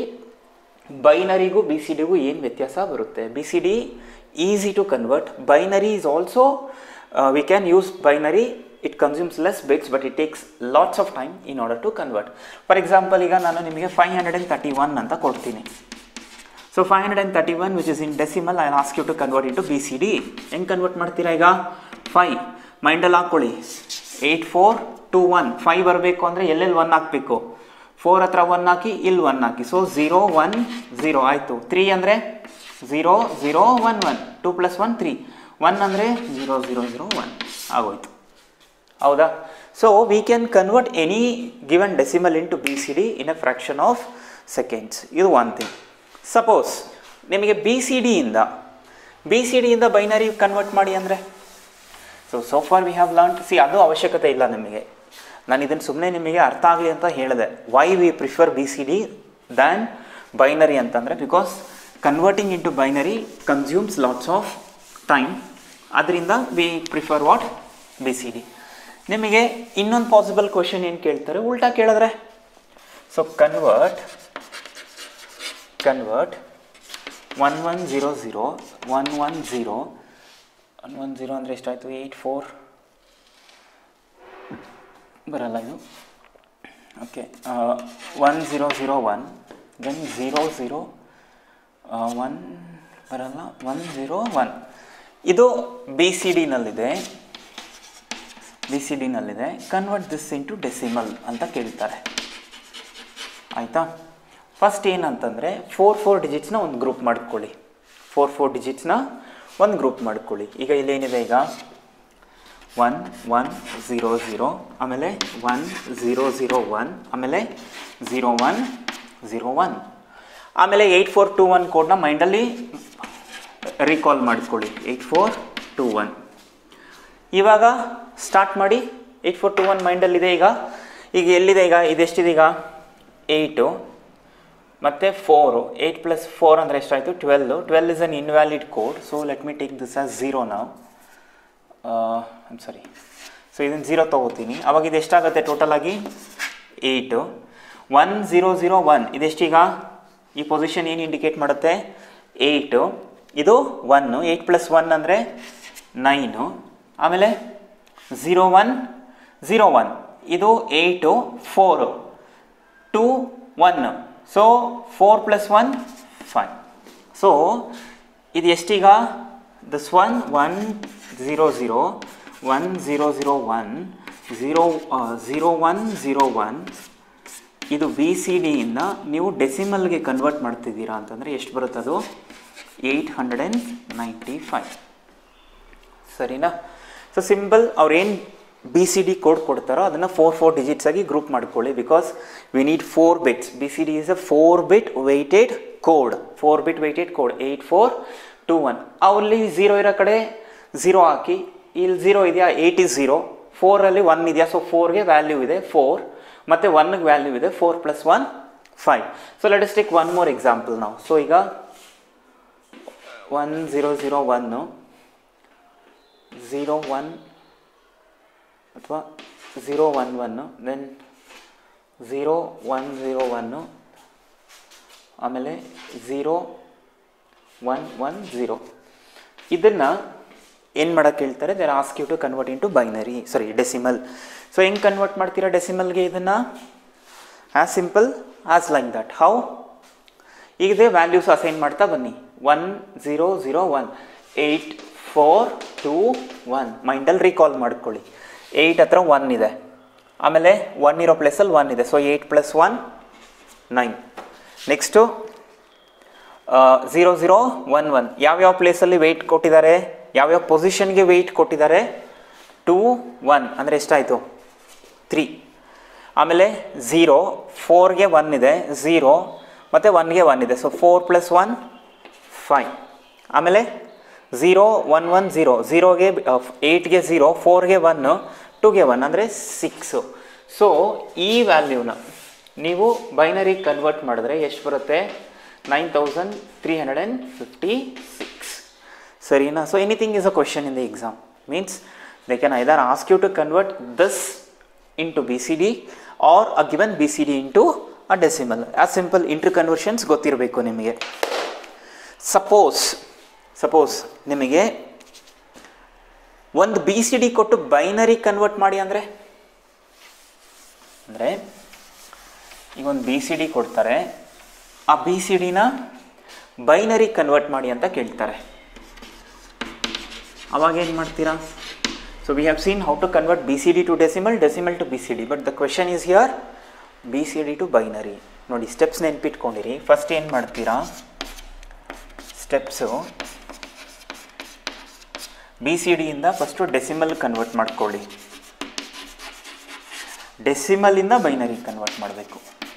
ಬೈನರಿಗೂ ಬಿ ಸಿ ಡಿಗೂ ಏನು ವ್ಯತ್ಯಾಸ ಬರುತ್ತೆ B C D easy to convert binary is also we can use binary it consumes less bits but it takes lots of time in order to convert for example ಈಗ ನಾನು ನಿಮಗೆ five hundred and thirty one ಅಂತ ಕೊಡ್ತೀನಿ so five hundred and thirty one which is in decimal I ask you to convert into B C D ಹೆಂಗೆ convert ಮಾಡ್ತೀರಾ ಈಗ five ಮೈಂಡಲ್ಲಿ ಹಾಕ್ಕೊಳ್ಳಿ eight four two one five ಬರಬೇಕು ಅಂದರೆ ಎಲ್ಲೆಲ್ಲಿ ಒನ್ ಹಾಕಬೇಕು ಫೋರ್ ಹತ್ರ ಒನ್ ಹಾಕಿ ಇಲ್ಲಿ ಒನ್ ಹಾಕಿ ಸೊ ಝೀರೋ ಒನ್ ಝೀರೋ ಆಯಿತು ತ್ರೀ ಅಂದರೆ zero zero one one two plus one three one ಅಂದರೆ ಝೀರೋ ಝೀರೋ ಝೀರೋ ಒನ್ ಆಗೋಯ್ತು ಹೌದಾ so we can convert any given decimal into B C D in a fraction of seconds ಇದು one thing suppose ನಿಮಗೆ B C ಡಿಯಿಂದ B C ಡಿಯಿಂದ binary convert ಮಾಡಿ ಅಂದರೆ so so far we have learn see ಅದು ಅವಶ್ಯಕತೆ ಇಲ್ಲ ನಿಮಗೆ ನಾನು ಇದನ್ನು ಸುಮ್ಮನೆ ನಿಮಗೆ ಅರ್ಥ ಆಗಲಿ ಅಂತ ಹೇಳಿದೆ why we prefer B C D than binary ಅಂತಂದರೆ because converting into binary consumes lots of time ಅದರಿಂದ we prefer what B C D ನಿಮಗೆ ಇನ್ನೊಂದು ಪಾಸಿಬಲ್ ಕ್ವಶನ್ ಏನು ಕೇಳ್ತಾರೆ ಉಲ್ಟಾ ಕೇಳಿದ್ರೆ so convert convert one one zero zero one one zero one one zero ಅಂದರೆ ಎಷ್ಟಾಯಿತು ಏಯ್ಟ್ ಫೋರ್ ಬರಲ್ಲ ಇದು okay one zero zero one then zero zero one ಬರಲ್ಲ ಒನ್ ಝೀರೋ ಒನ್ ಇದು ಬಿ ಸಿ ಡಿನಲ್ಲಿದೆ ಬಿ ಸಿ ಡಿನಲ್ಲಿದೆ convert this into decimal ಅಂತ ಕೇಳ್ತಾರೆ ಆಯಿತಾ ಫಸ್ಟ್ ಏನಂತಂದರೆ ಫೋರ್ ಫೋರ್ ಡಿಜಿಟ್ಸ್ನ ಒಂದು ಗ್ರೂಪ್ ಮಾಡ್ಕೊಳ್ಳಿ ಫೋರ್ ಫೋರ್ ಡಿಜಿಟ್ಸ್ನ ಒಂದು ಗ್ರೂಪ್ ಮಾಡ್ಕೊಳ್ಳಿ ಈಗ ಇಲ್ಲೇನಿದೆ ಈಗ ಒನ್ ಒನ್ ಝೀರೋ ಝೀರೋ ಆಮೇಲೆ ಒನ್ ಝೀರೋ ಝೀರೋ ಒನ್ ಆಮೇಲೆ ಝೀರೋ ಒನ್ ಝೀರೋ ಒನ್ ಆಮೇಲೆ ಏಯ್ಟ್ ಫೋರ್ ಟು ಒನ್ ಕೋಡ್ನ ಮೈಂಡಲ್ಲಿ ರೀಕಾಲ್ ಮಾಡ್ಕೊಳ್ಳಿ ಏಯ್ಟ್ ಫೋರ್ ಟು ಒನ್ ಇವಾಗ ಸ್ಟಾರ್ಟ್ ಮಾಡಿ ಏಯ್ಟ್ ಫೋರ್ ಟು ಒನ್ ಮೈಂಡಲ್ಲಿದೆ ಈಗ ಈಗ ಎಲ್ಲಿದೆ ಈಗ ಇದೆಷ್ಟಿದೆ ಈಗ ಏಯ್ಟು ಮತ್ತು ಫೋರು ಏಯ್ಟ್ ಪ್ಲಸ್ ಫೋರ್ ಅಂದರೆ ಎಷ್ಟಾಯಿತು twelve twelve is an invalid code so let me take this as zero ನಾವು ಐಮ್ ಸಾರಿ ಸೊ ಇದನ್ನು ಝೀರೋ ತೊಗೋತೀನಿ ಅವಾಗ ಇದು ಎಷ್ಟಾಗುತ್ತೆ ಟೋಟಲ್ ಆಗಿ eight one zero zero one ಇದೆಷ್ಟೀಗ ಈ ಪೊಸಿಷನ್ ಏನು ಇಂಡಿಕೇಟ್ ಮಾಡುತ್ತೆ ಏಯ್ಟು ಇದು ಒನ್ನು ಏಯ್ಟ್ ಪ್ಲಸ್ ಒನ್ ಅಂದರೆ ನೈನು ಆಮೇಲೆ ಝೀರೋ ಒನ್ ಝೀರೋ ಒನ್ ಇದು eight four two one so four plus one five so ಇದು ಎಷ್ಟೀಗ this one one zero zero one zero zero one zero zero one zero one ಇದು B C ಡಿಯಿಂದ ನೀವು ಡೆಸಿಮಲ್ಗೆ convert ಮಾಡ್ತಿದ್ದೀರಾ ಅಂತಂದರೆ ಎಷ್ಟು ಬರುತ್ತೆ ಅದು eight hundred and ninety five ಸರಿನಾ ಸೊ ಸಿಂಪಲ್ ಅವ್ರೇನು ಬಿ ಸಿ ಡಿ ಕೋಡ್ ಕೊಡ್ತಾರೋ ಅದನ್ನು ಫೋರ್ ಫೋರ್ ಡಿಜಿಟ್ಸ್ ಆಗಿ ಗ್ರೂಪ್ ಮಾಡ್ಕೊಳ್ಳಿ because we need four bits B C D is a four bit weighted code four bit weighted code eight four two one ಅವಲ್ಲಿ zero ಇರೋ ಕಡೆ zero ಹಾಕಿ ಇಲ್ಲಿ zero ಇದೆಯಾ eight is zero ಫೋರಲ್ಲಿ one ಇದೆಯಾ so ಫೋರ್ಗೆ value ಇದೆ four ಮತ್ತು ಒನ್ಗೆ ವ್ಯಾಲ್ಯೂ ಇದೆ four plus one five so let is take one more example ನಾವು ಸೊ ಈಗ one zero zero one zero one ಅಥವಾ zero one one then zero one zero one ಆಮೇಲೆ ಝೀರೋ ಒನ್ ಒನ್ ಝೀರೋ ಇದನ್ನು ಏನು ಮಾಡೋಕ್ಕೆ ಹೇಳ್ತಾರೆ they're ask you to convert into binary sorry decimal so ಹೆಂಗೆ convert ಮಾಡ್ತೀರಾ ಡೆಸಿಮಲ್ಗೆ ಇದನ್ನು as simple as like that how ಈಗದೇ ವ್ಯಾಲ್ಯೂಸ್ ಅಸೈನ್ ಮಾಡ್ತಾ ಬನ್ನಿ one zero zero one eight four two one ಮೈಂಡಲ್ಲಿ ರೀಕಾಲ್ ಮಾಡ್ಕೊಳ್ಳಿ ಏಯ್ಟ್ ಹತ್ರ ಒನ್ ಇದೆ ಆಮೇಲೆ ಒನ್ ಇರೋ ಪ್ಲೇಸಲ್ಲಿ ಒನ್ ಇದೆ so eight plus one nine next zero zero one one ಯಾವ್ಯಾವ ಪ್ಲೇಸಲ್ಲಿ ವೆಯ್ಟ್ ಕೊಟ್ಟಿದ್ದಾರೆ ಯಾವ್ಯಾವ ಪೊಸಿಷನ್ಗೆ ವೆಯ್ಟ್ ಕೊಟ್ಟಿದ್ದಾರೆ ಟೂ ಒನ್ ಅಂದರೆ ಎಷ್ಟಾಯಿತು ತ್ರೀ ಆಮೇಲೆ ಝೀರೋ ಫೋರ್ಗೆ ಒನ್ ಇದೆ ಝೀರೋ ಮತ್ತು ಒನ್ಗೆ ಒನ್ ಇದೆ so four plus one five ಆಮೇಲೆ ಝೀರೋ ಒನ್ ಒನ್ ಝೀರೋ ಝೀರೋಗೆ ಏಯ್ಟ್ಗೆ ಝೀರೋ ಫೋರ್ಗೆ ಒನ್ನು ಟುಗೆ ಒನ್ ಅಂದರೆ ಸಿಕ್ಸು ಸೊ ಈ ವ್ಯಾಲ್ಯೂನ ನೀವು ಬೈನರಿ ಕನ್ವರ್ಟ್ ಮಾಡಿದ್ರೆ ಎಷ್ಟು ಬರುತ್ತೆ nine thousand three hundred and fifty six ಸರಿನಾ so anything is a question in the exam means they can either ask you to convert this into B C D or a given B C D into a decimal ಆ simple interconversions ಗೊತ್ತಿರಬೇಕು ನಿಮಗೆ suppose suppose ನಿಮಗೆ ಒಂದು B C D ಕೊಟ್ಟು binary convert ಮಾಡಿ ಅಂದರೆ ಅಂದರೆ ಈಗ ಒಂದು ಬಿ ಸಿ ಡಿ ಕೊಡ್ತಾರೆ ಆ ಬಿ ಸಿ ಡಿನ ಬೈನರಿ ಕನ್ವರ್ಟ್ ಮಾಡಿ ಅಂತ ಕೇಳ್ತಾರೆ ಅವಾಗ ಏನು ಮಾಡ್ತೀರಾ so we have seen how to convert B C D to decimal decimal to B C D but the question is here B C D to binary ನೋಡಿ steps ನೆನ್ಪಿಟ್ಕೊಂಡಿರಿ first ಏನು ಮಾಡ್ತೀರಾ ಸ್ಟೆಪ್ಸು ಬಿ ಸಿ ಡಿಯಿಂದ first decimal convert ಮಾಡ್ಕೊಳ್ಳಿ ಡೆಸಿಮಲಿಂದ binary convert ಮಾಡಬೇಕು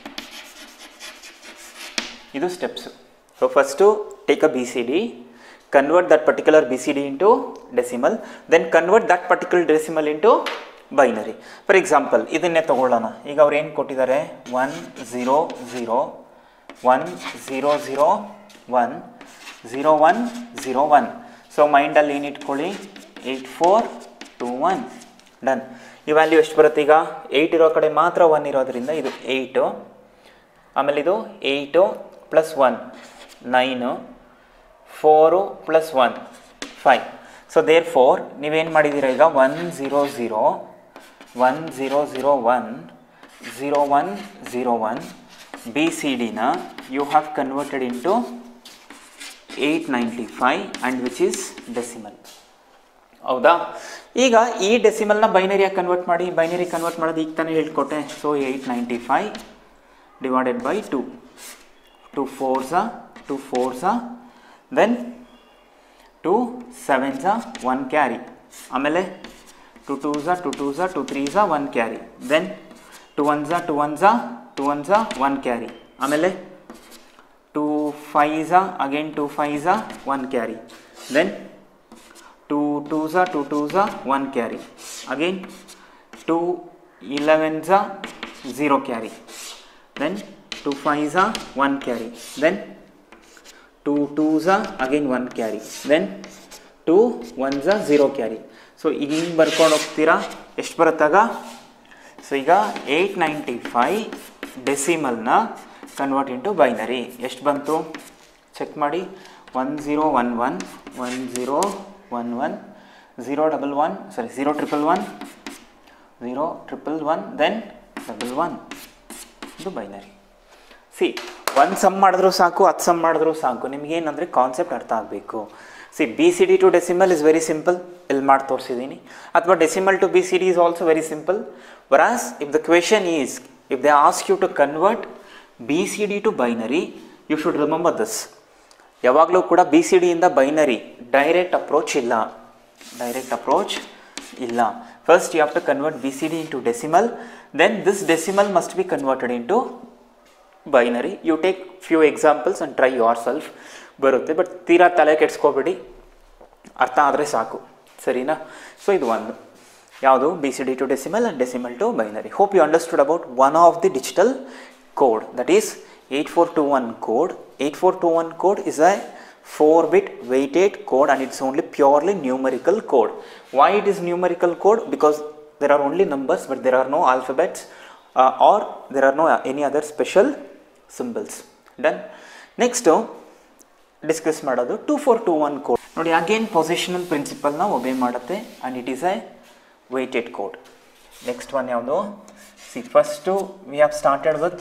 ಇದು steps so first take a B C D convert that particular B C D into decimal then convert that particular decimal into binary for example ಇದನ್ನೇ ತಗೊಳ್ಳೋಣ ಈಗ ಅವ್ರು ಏನು ಕೊಟ್ಟಿದ್ದಾರೆ one zero zero one zero zero one zero one zero one so ಮೈಂಡಲ್ಲಿ ಏನು ಇಟ್ಕೊಳ್ಳಿ eight four two one done ಈ ವ್ಯಾಲ್ಯೂ ಎಷ್ಟು ಬರುತ್ತೆ ಈಗ ಏಯ್ಟ್ ಇರೋ ಕಡೆ ಮಾತ್ರ ಒನ್ ಇರೋದ್ರಿಂದ ಇದು ಏಯ್ಟು ಆಮೇಲೆ ಇದು eight plus one nine four plus one five so there four ನೀವೇನು ಮಾಡಿದ್ದೀರಾ ಈಗ one zero zero one zero zero one zero one zero one B C ಡಿನ you have converted into eight ninety five and which is decimal ಹೌದಾ ಈಗ ಈ ಡೆಸಿಮಲ್ನ ಬೈನರಿಯಾಗಿ convert ಮಾಡಿ ಬೈನರಿ ಕನ್ವರ್ಟ್ ಮಾಡೋದು ಈಗ ತಾನೇ ಹೇಳ್ಕೊಟ್ಟೆ so eight ninety five divided by two two fours two fours then two ಸೆವೆನ್ಸ one carry ಆಮೇಲೆ two twos two twos two threes one carry then two ones two ones two ones one carry ಆಮೇಲೆ two fives again two fives one carry then two twos two twos one carry again two elevens zero carry then two fives one carry then two twos again one carry then two ones zero carry so ಈಗ ಹಿಂಗೆ ಬರ್ಕೊಂಡು ಹೋಗ್ತೀರಾ ಎಷ್ಟು ಬರುತ್ತಾಗ so ಈಗ eight ninety five ಡೆಸಿಮಲ್ನ convert into binary ಎಷ್ಟು ಬಂತು ಚೆಕ್ ಮಾಡಿ one zero one one one zero one one zero double one sorry zero triple one zero triple one then double one ಇದು ಬೈನರಿ ಸಿ ಒಂದು sum ಮಾಡಿದ್ರೂ ಸಾಕು ಹತ್ತು some ಮಾಡಿದ್ರೂ ಸಾಕು ನಿಮಗೇನಂದರೆ ಕಾನ್ಸೆಪ್ಟ್ ಅರ್ಥ ಆಗಬೇಕು see B C D to decimal is very simple ಇಲ್ಲಿ ಮಾಡಿ ತೋರಿಸಿದ್ದೀನಿ ಅಥವಾ decimal to B C D is also very simple whereas if the question is if they ask you to convert B C D to binary you should remember this ಯಾವಾಗಲೂ ಕೂಡ B C ಡಿಯಿಂದ binary direct approach ಇಲ್ಲ direct approach ಇಲ್ಲ first you have to convert B C D into decimal then this decimal must be converted into binary you take few examples and try yourself ಬರುತ್ತೆ but ತೀರಾ ತಲೆ ಕೆಡ್ಸ್ಕೊಬೇಡಿ ಅರ್ಥ ಆದರೆ ಸಾಕು ಸರಿನಾ so ಇದು ಒಂದು ಯಾವುದು B C D to decimal and decimal to binary hope you understood about one of the digital code that is eight four two one code eight four two one code is a 4 bit weighted code and it's only purely numerical code why it is numerical code because there are only numbers but there are no alphabets uh, or there are no uh, any other special symbols done next discuss ಮಾಡೋದು two four two one code ನೋಡಿ again positional ಪ್ರಿನ್ಸಿಪಲ್ನ obey ಮಾಡುತ್ತೆ and it is a weighted code next one ಯಾವುದು see first we have started with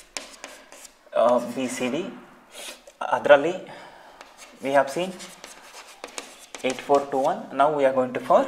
B C D ಅದರಲ್ಲಿ we have seen 8421 now we are going to for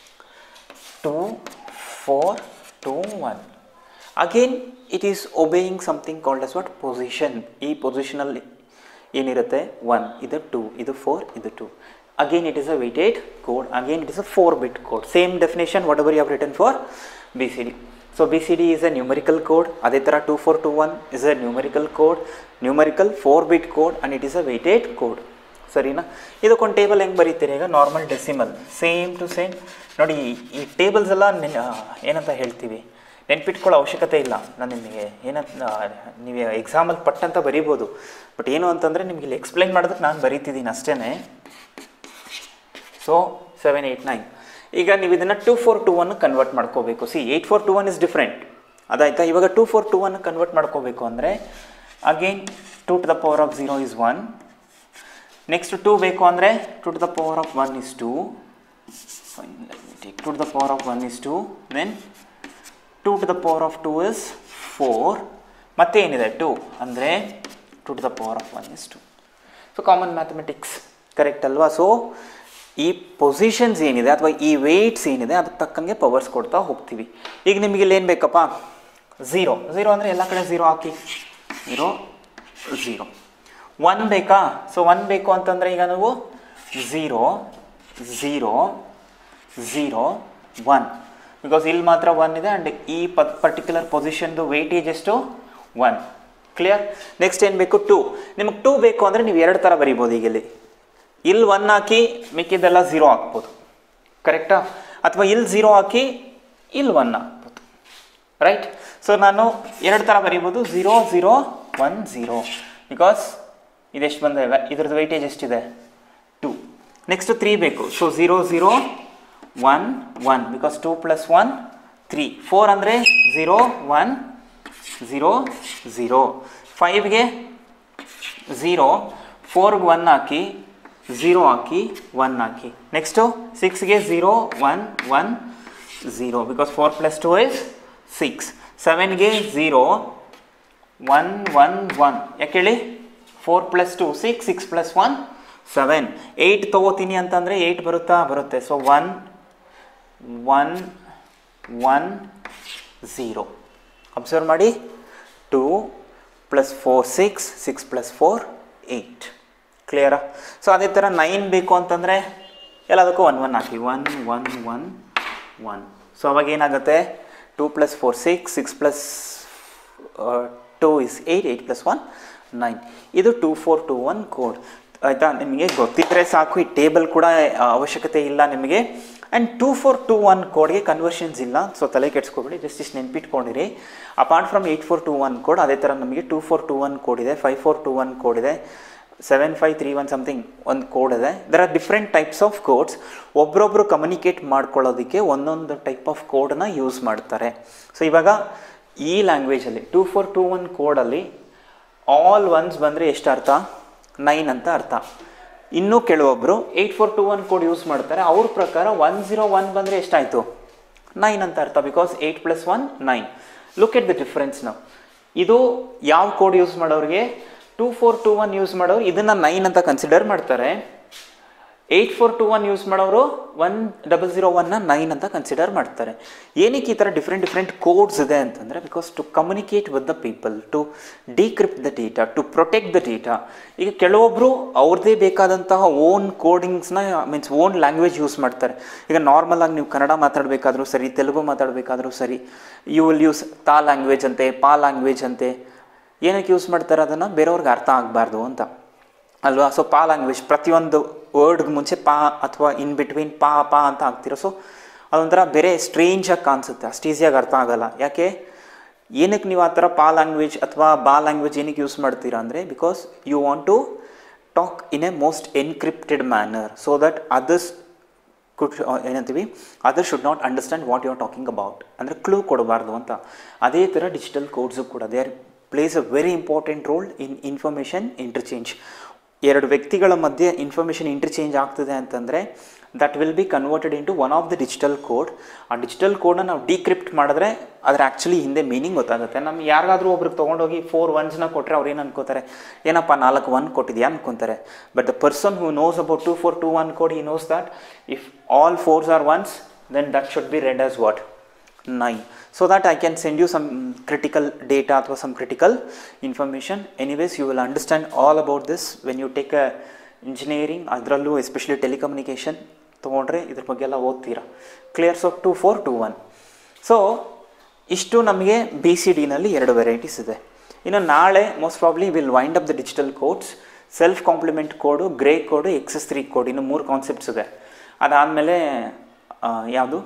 2421 again it is obeying something called as what position ಈ ಪೊಸಿಷನಲ್ಲಿ ಏನಿರುತ್ತೆ one ಇದು two ಇದು four ಇದು two again it is a weighted code again it is a four bit code same definition whatever you have written for B C D so B C D is a numerical code ಅದೇ ಥರ two four two one is a numerical code numerical four bit code and it is a weighted code ಸರಿನಾ ಇದಕ್ಕೊಂದು table ಹೆಂಗೆ ಬರೀತೀರಿ ಈಗ normal decimal same to same ನೋಡಿ ಈ tables ಎಲ್ಲ ನೆನ್ ಏನಂತ ಹೇಳ್ತೀವಿ ನೆನ್ಪಿಟ್ಕೊಳ್ಳೋ ಅವಶ್ಯಕತೆ ಇಲ್ಲ ನಾನು ನಿಮಗೆ ಏನಂತ ನೀವು ಎಕ್ಸಾಮಲ್ಲಿ ಪಟ್ಟಂತ ಬರೀಬೋದು ಬಟ್ ಏನು ಅಂತಂದರೆ ನಿಮಗೆ ಇಲ್ಲಿ ಎಕ್ಸ್ಪ್ಲೈನ್ ಮಾಡೋದಕ್ಕೆ ನಾನು ಬರೀತಿದ್ದೀನಿ ಅಷ್ಟೇ ಸೊ ಸೆವೆನ್ ಏಯ್ಟ್ ನೈನ್ ಈಗ ನೀವು ಇದನ್ನು two four two one convert ಮಾಡ್ಕೋಬೇಕು see eight four two one is different ಅದಾಯ್ತಾ ಇವಾಗ two four two one convert ಮಾಡ್ಕೋಬೇಕು ಅಂದರೆ again two to the power of zero is one next two ಬೇಕು ಅಂದರೆ two to the power of one is two take two to the power of one is two then two to the power of two is four ಮತ್ತೆ ಏನಿದೆ two ಅಂದರೆ two to the power of one is two so common mathematics correct ಅಲ್ವಾ so ಈ positions ಏನಿದೆ ಅಥವಾ ಈ weights ಏನಿದೆ ಅದಕ್ಕೆ ತಕ್ಕಂಗೆ ಪವರ್ಸ್ ಕೊಡ್ತಾ ಹೋಗ್ತೀವಿ ಈಗ ನಿಮಗೆ ಇಲ್ಲಿ ಏನು ಬೇಕಪ್ಪ ಝೀರೋ ಝೀರೋ ಅಂದರೆ ಎಲ್ಲ ಕಡೆ ಝೀರೋ ಹಾಕಿ ಝೀರೋ ಝೀರೋ ಒನ್ ಬೇಕಾ ಸೊ ಒನ್ ಬೇಕು ಅಂತಂದರೆ ಈಗ ನಾವು zero zero zero one because ಇಲ್ಲಿ ಮಾತ್ರ ಒನ್ ಇದೆ ಆ್ಯಂಡ್ ಈ ಪ ಪರ್ಟಿಕ್ಯುಲರ್ ಪೊಸಿಷನ್ದು ವೆಯ್ಟೇಜ್ ಎಷ್ಟು ಒನ್ ಕ್ಲಿಯರ್ ನೆಕ್ಸ್ಟ್ ಏನು ಬೇಕು ಟೂ ನಿಮಗೆ ಟೂ ಬೇಕು ಅಂದರೆ ನೀವು ಎರಡು ಥರ ಬರಿಬೋದು ಈಗ ಇಲ್ಲಿ ಇಲ್ಲಿ ಒನ್ ಹಾಕಿ ಮಿಕ್ಕಿದ್ದೆಲ್ಲ ಝೀರೋ ಹಾಕ್ಬೋದು ಕರೆಕ್ಟಾ ಅಥವಾ ಇಲ್ಲಿ ಝೀರೋ ಹಾಕಿ ಇಲ್ಲಿ ಒನ್ ಹಾಕ್ಬೋದು ರೈಟ್ ಸೊ ನಾನು ಎರಡು ಥರ ಬರಿಬೋದು zero zero one zero because ಇದೆಷ್ಟು ಬಂದಿವೆ ಇದ್ರದ್ದು ವೆಯ್ಟೇಜ್ ಎಷ್ಟಿದೆ ಟು ನೆಕ್ಸ್ಟ್ ತ್ರೀ ಬೇಕು so zero zero one one because two plus one three four ಅಂದರೆ ಝೀರೋ ಒನ್ ಝೀರೋ ಝೀರೋ ಫೈವ್ಗೆ ಝೀರೋ ಫೋರ್ಗೆ ಒನ್ ಹಾಕಿ ಝೀರೋ ಹಾಕಿ ಒನ್ ಹಾಕಿ ನೆಕ್ಸ್ಟು ಸಿಕ್ಸ್ಗೆ zero one one zero because four plus two is six ಸೆವೆನ್ಗೆ zero one one one ಯಾಕೆ ಹೇಳಿ four plus two six six plus one seven eight ತೊಗೋತೀನಿ ಅಂತಂದರೆ ಏಯ್ಟ್ ಬರುತ್ತಾ ಬರುತ್ತೆ so one one one zero observe ಮಾಡಿ two plus four six six plus four eight ಕ್ಲಿಯರಾ so ಅದೇ ಥರ ನೈನ್ ಬೇಕು ಅಂತಂದರೆ ಎಲ್ಲದಕ್ಕೂ ಒನ್ ಒನ್ ಹಾಕಿ one one one one so ಅವಾಗ ಏನಾಗುತ್ತೆ two plus four six six plus two is eight eight plus one nine ಇದು two four two one code ಆಯಿತಾ ನಿಮಗೆ ಗೊತ್ತಿದ್ದರೆ ಸಾಕು ಈ ಟೇಬಲ್ ಕೂಡ ಆ, ಅವಶ್ಯಕತೆ ಇಲ್ಲ ನಿಮಗೆ and two four two one ಕೋಡ್ಗೆ ಕನ್ವರ್ಷನ್ಸ್ ಇಲ್ಲ ಸೊ ತಲೆ ಕೆಡ್ಸ್ಕೊಬೇಡಿ ಜಸ್ಟ್ ಇಷ್ಟು ನೆನ್ಪಿಟ್ಕೊಂಡಿರಿ apart from eight four two one code ಅದೇ ಥರ ನಮಗೆ two four two one code ಇದೆ five four two one code ಇದೆ seven five three one something ಒಂದು ಕೋಡ್ ಇದೆ there are different types of codes ಒಬ್ರೊಬ್ರು ಕಮ್ಯುನಿಕೇಟ್ ಮಾಡ್ಕೊಳ್ಳೋದಕ್ಕೆ ಒಂದೊಂದು ಟೈಪ್ ಆಫ್ ಕೋಡನ್ನ ಯೂಸ್ ಮಾಡ್ತಾರೆ ಸೊ ಇವಾಗ ಈ ಲ್ಯಾಂಗ್ವೇಜಲ್ಲಿ ಟೂ ಫೋರ್ ಟೂ ಒನ್ ಕೋಡಲ್ಲಿ ಆಲ್ ಒನ್ಸ್ ಬಂದರೆ ಎಷ್ಟು ಅರ್ಥ ನೈನ್ ಅಂತ ಅರ್ಥ ಇನ್ನೂ ಕೆಲವೊಬ್ಬರು eight four two one code use ಮಾಡ್ತಾರೆ ಅವ್ರ ಪ್ರಕಾರ ಒನ್ ಜೀರೋ ಒನ್ ಬಂದರೆ ಎಷ್ಟಾಯಿತು ನೈನ್ ಅಂತ ಅರ್ಥ because eight plus one nine look at the difference ನಾವು ಇದು ಯಾವ ಕೋಡ್ ಯೂಸ್ ಮಾಡೋರಿಗೆ two four two one use ಮಾಡೋರು ಇದನ್ನು ನೈನ್ ಅಂತ ಕನ್ಸಿಡರ್ ಮಾಡ್ತಾರೆ eight four two one use ಮಾಡೋರು ಒನ್ ಡಬಲ್ ಜೀರೋ ಒನ್ನ ನೈನ್ ಅಂತ ಕನ್ಸಿಡರ್ ಮಾಡ್ತಾರೆ ಏನಕ್ಕೆ ಈ ಥರ ಡಿಫ್ರೆಂಟ್ ಡಿಫ್ರೆಂಟ್ ಕೋಡ್ಸ್ ಇದೆ ಅಂತಂದರೆ because to communicate with the people to decrypt the data to protect the data ಈಗ ಕೆಲವೊಬ್ಬರು ಅವ್ರದ್ದೇ ಬೇಕಾದಂತಹ ಓನ್ ಕೋಡಿಂಗ್ಸ್ನ ಮೀನ್ಸ್ ಓನ್ ಲ್ಯಾಂಗ್ವೇಜ್ ಯೂಸ್ ಮಾಡ್ತಾರೆ ಈಗ ನಾರ್ಮಲ್ ಆಗಿ ನೀವು ಕನ್ನಡ ಮಾತಾಡಬೇಕಾದ್ರೂ ಸರಿ ತೆಲುಗು ಮಾತಾಡಬೇಕಾದ್ರೂ ಸರಿ you will use that language ಅಂತೆ ಪಾ ಲ್ಯಾಂಗ್ವೇಜ್ ಅಂತೆ ಏನಕ್ಕೆ ಯೂಸ್ ಮಾಡ್ತಾರೆ ಅದನ್ನು ಬೇರೆಯವ್ರಿಗೆ ಅರ್ಥ ಆಗಬಾರ್ದು ಅಂತ ಅಲ್ವಾ ಸೊ ಪಾ ಲ್ಯಾಂಗ್ವೇಜ್ ಪ್ರತಿಯೊಂದು ವರ್ಡ್ಗೆ ಮುಂಚೆ ಪಾ ಅಥವಾ ಇನ್ ಬಿಟ್ವೀನ್ ಪಾ ಪಾ ಅಂತ ಆಗ್ತಿರೋ ಸೊ ಅದೊಂಥರ ಬೇರೆ ಸ್ಟ್ರೇಂಜಾಗಿ ಕಾಣಿಸುತ್ತೆ ಅಷ್ಟು ಈಸಿಯಾಗಿ ಅರ್ಥ ಆಗಲ್ಲ ಯಾಕೆ ಏನಕ್ಕೆ ನೀವು ಆ ಥರ ಪಾ ಲ್ಯಾಂಗ್ವೇಜ್ ಅಥವಾ ಬಾ ಲ್ಯಾಂಗ್ವೇಜ್ ಏನಕ್ಕೆ ಯೂಸ್ ಮಾಡ್ತೀರಾ ಅಂದರೆ because you want to talk in a most encrypted manner so that others could ಏನಂತೀವಿ other should not understand what you are talking about ಅಂದರೆ ಕ್ಲೂ ಕೊಡಬಾರ್ದು ಅಂತ ಅದೇ ಥರ ಡಿಜಿಟಲ್ ಕೋಡ್ಸು ಕೂಡ they are plays a very important role in information interchange ಎರಡು ವ್ಯಕ್ತಿಗಳ ಮಧ್ಯೆ ಇನ್ಫಾರ್ಮೇಷನ್ ಇಂಟರ್ಚೇಂಜ್ ಆಗ್ತದೆ ಅಂತಂದರೆ that will be converted into one of the digital code ಆ ಡಿಜಿಟಲ್ ಕೋಡ್ನ ನಾವು ಡಿಕ್ರಿಪ್ಟ್ ಮಾಡಿದ್ರೆ ಅದ್ರ ಆ್ಯಕ್ಚುಲಿ ಹಿಂದೆ ಮೀನಿಂಗ್ ಗೊತ್ತಾಗುತ್ತೆ ನಮ್ಗೆ ಯಾರಿಗಾದ್ರೂ ಒಬ್ರಿಗೆ ತೊಗೊಂಡೋಗಿ ಫೋರ್ ಒನ್ಸ್ನ ಕೊಟ್ಟರೆ ಅವ್ರು ಏನು ಅನ್ಕೋತಾರೆ ಏನಪ್ಪ ನಾಲ್ಕು ಒನ್ ಕೊಟ್ಟಿದ್ಯಾ ಅನ್ಕೊತಾರೆ but the person who knows about two four two one code he knows that if all fours are ones then that should be read as what nine so that I can send you some critical data ಅಥವಾ some critical information. Anyways, you will understand all about this when you take a engineering ಅದರಲ್ಲೂ especially telecommunication ತೊಗೊಂಡ್ರೆ ಇದ್ರ ಬಗ್ಗೆ ಎಲ್ಲ ಓದ್ತೀರಾ clear so two four two one so ಇಷ್ಟು ನಮಗೆ B C ಡಿನಲ್ಲಿ ಎರಡು ವೆರೈಟೀಸ್ ಇದೆ ಇನ್ನು ನಾಳೆ most probably will wind up the digital codes self complement code gray code excess three code ಇನ್ನು ಮೂರು ಕಾನ್ಸೆಪ್ಟ್ಸ್ ಇದೆ ಅದಾದಮೇಲೆ ಯಾವುದು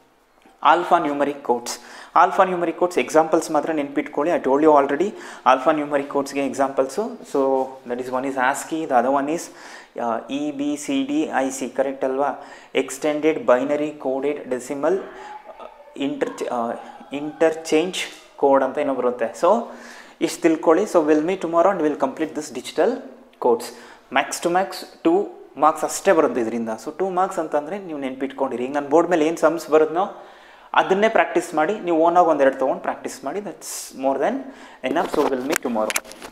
alphanumeric codes alphanumeric codes examples ಮಾತ್ರ ನೆನ್ಪಿಟ್ಕೊಳ್ಳಿ I told you already alphanumeric ಕೋಡ್ಸ್ಗೆ examples so that is one is ASCII the other one is E B C D I C correct ಅಲ್ವಾ extended binary coded decimal inter interchange code ಅಂತ ಏನೋ ಬರುತ್ತೆ so ಇಷ್ಟು ತಿಳ್ಕೊಳ್ಳಿ so will meet tomorrow and will complete this digital codes max to max two marks ಅಷ್ಟೇ ಬರುತ್ತೆ ಇದರಿಂದ so two marks ಅಂತಂದರೆ ನೀವು ನೆನ್ಪಿಟ್ಕೊಂಡಿರಿ ಈಗ ನನ್ನ ಬೋರ್ಡ್ ಮೇಲೆ ಏನು ಸಮ್ಸ್ ಬರೋದ್ನೋ ಅದನ್ನೇ ಪ್ರಾಕ್ಟೀಸ್ ಮಾಡಿ ನೀವು ಓನಾಗಿ ಒಂದೆರಡು ತೊಗೊಂಡು ಪ್ರಾಕ್ಟೀಸ್ ಮಾಡಿ that's more then enough so will meet tomorrow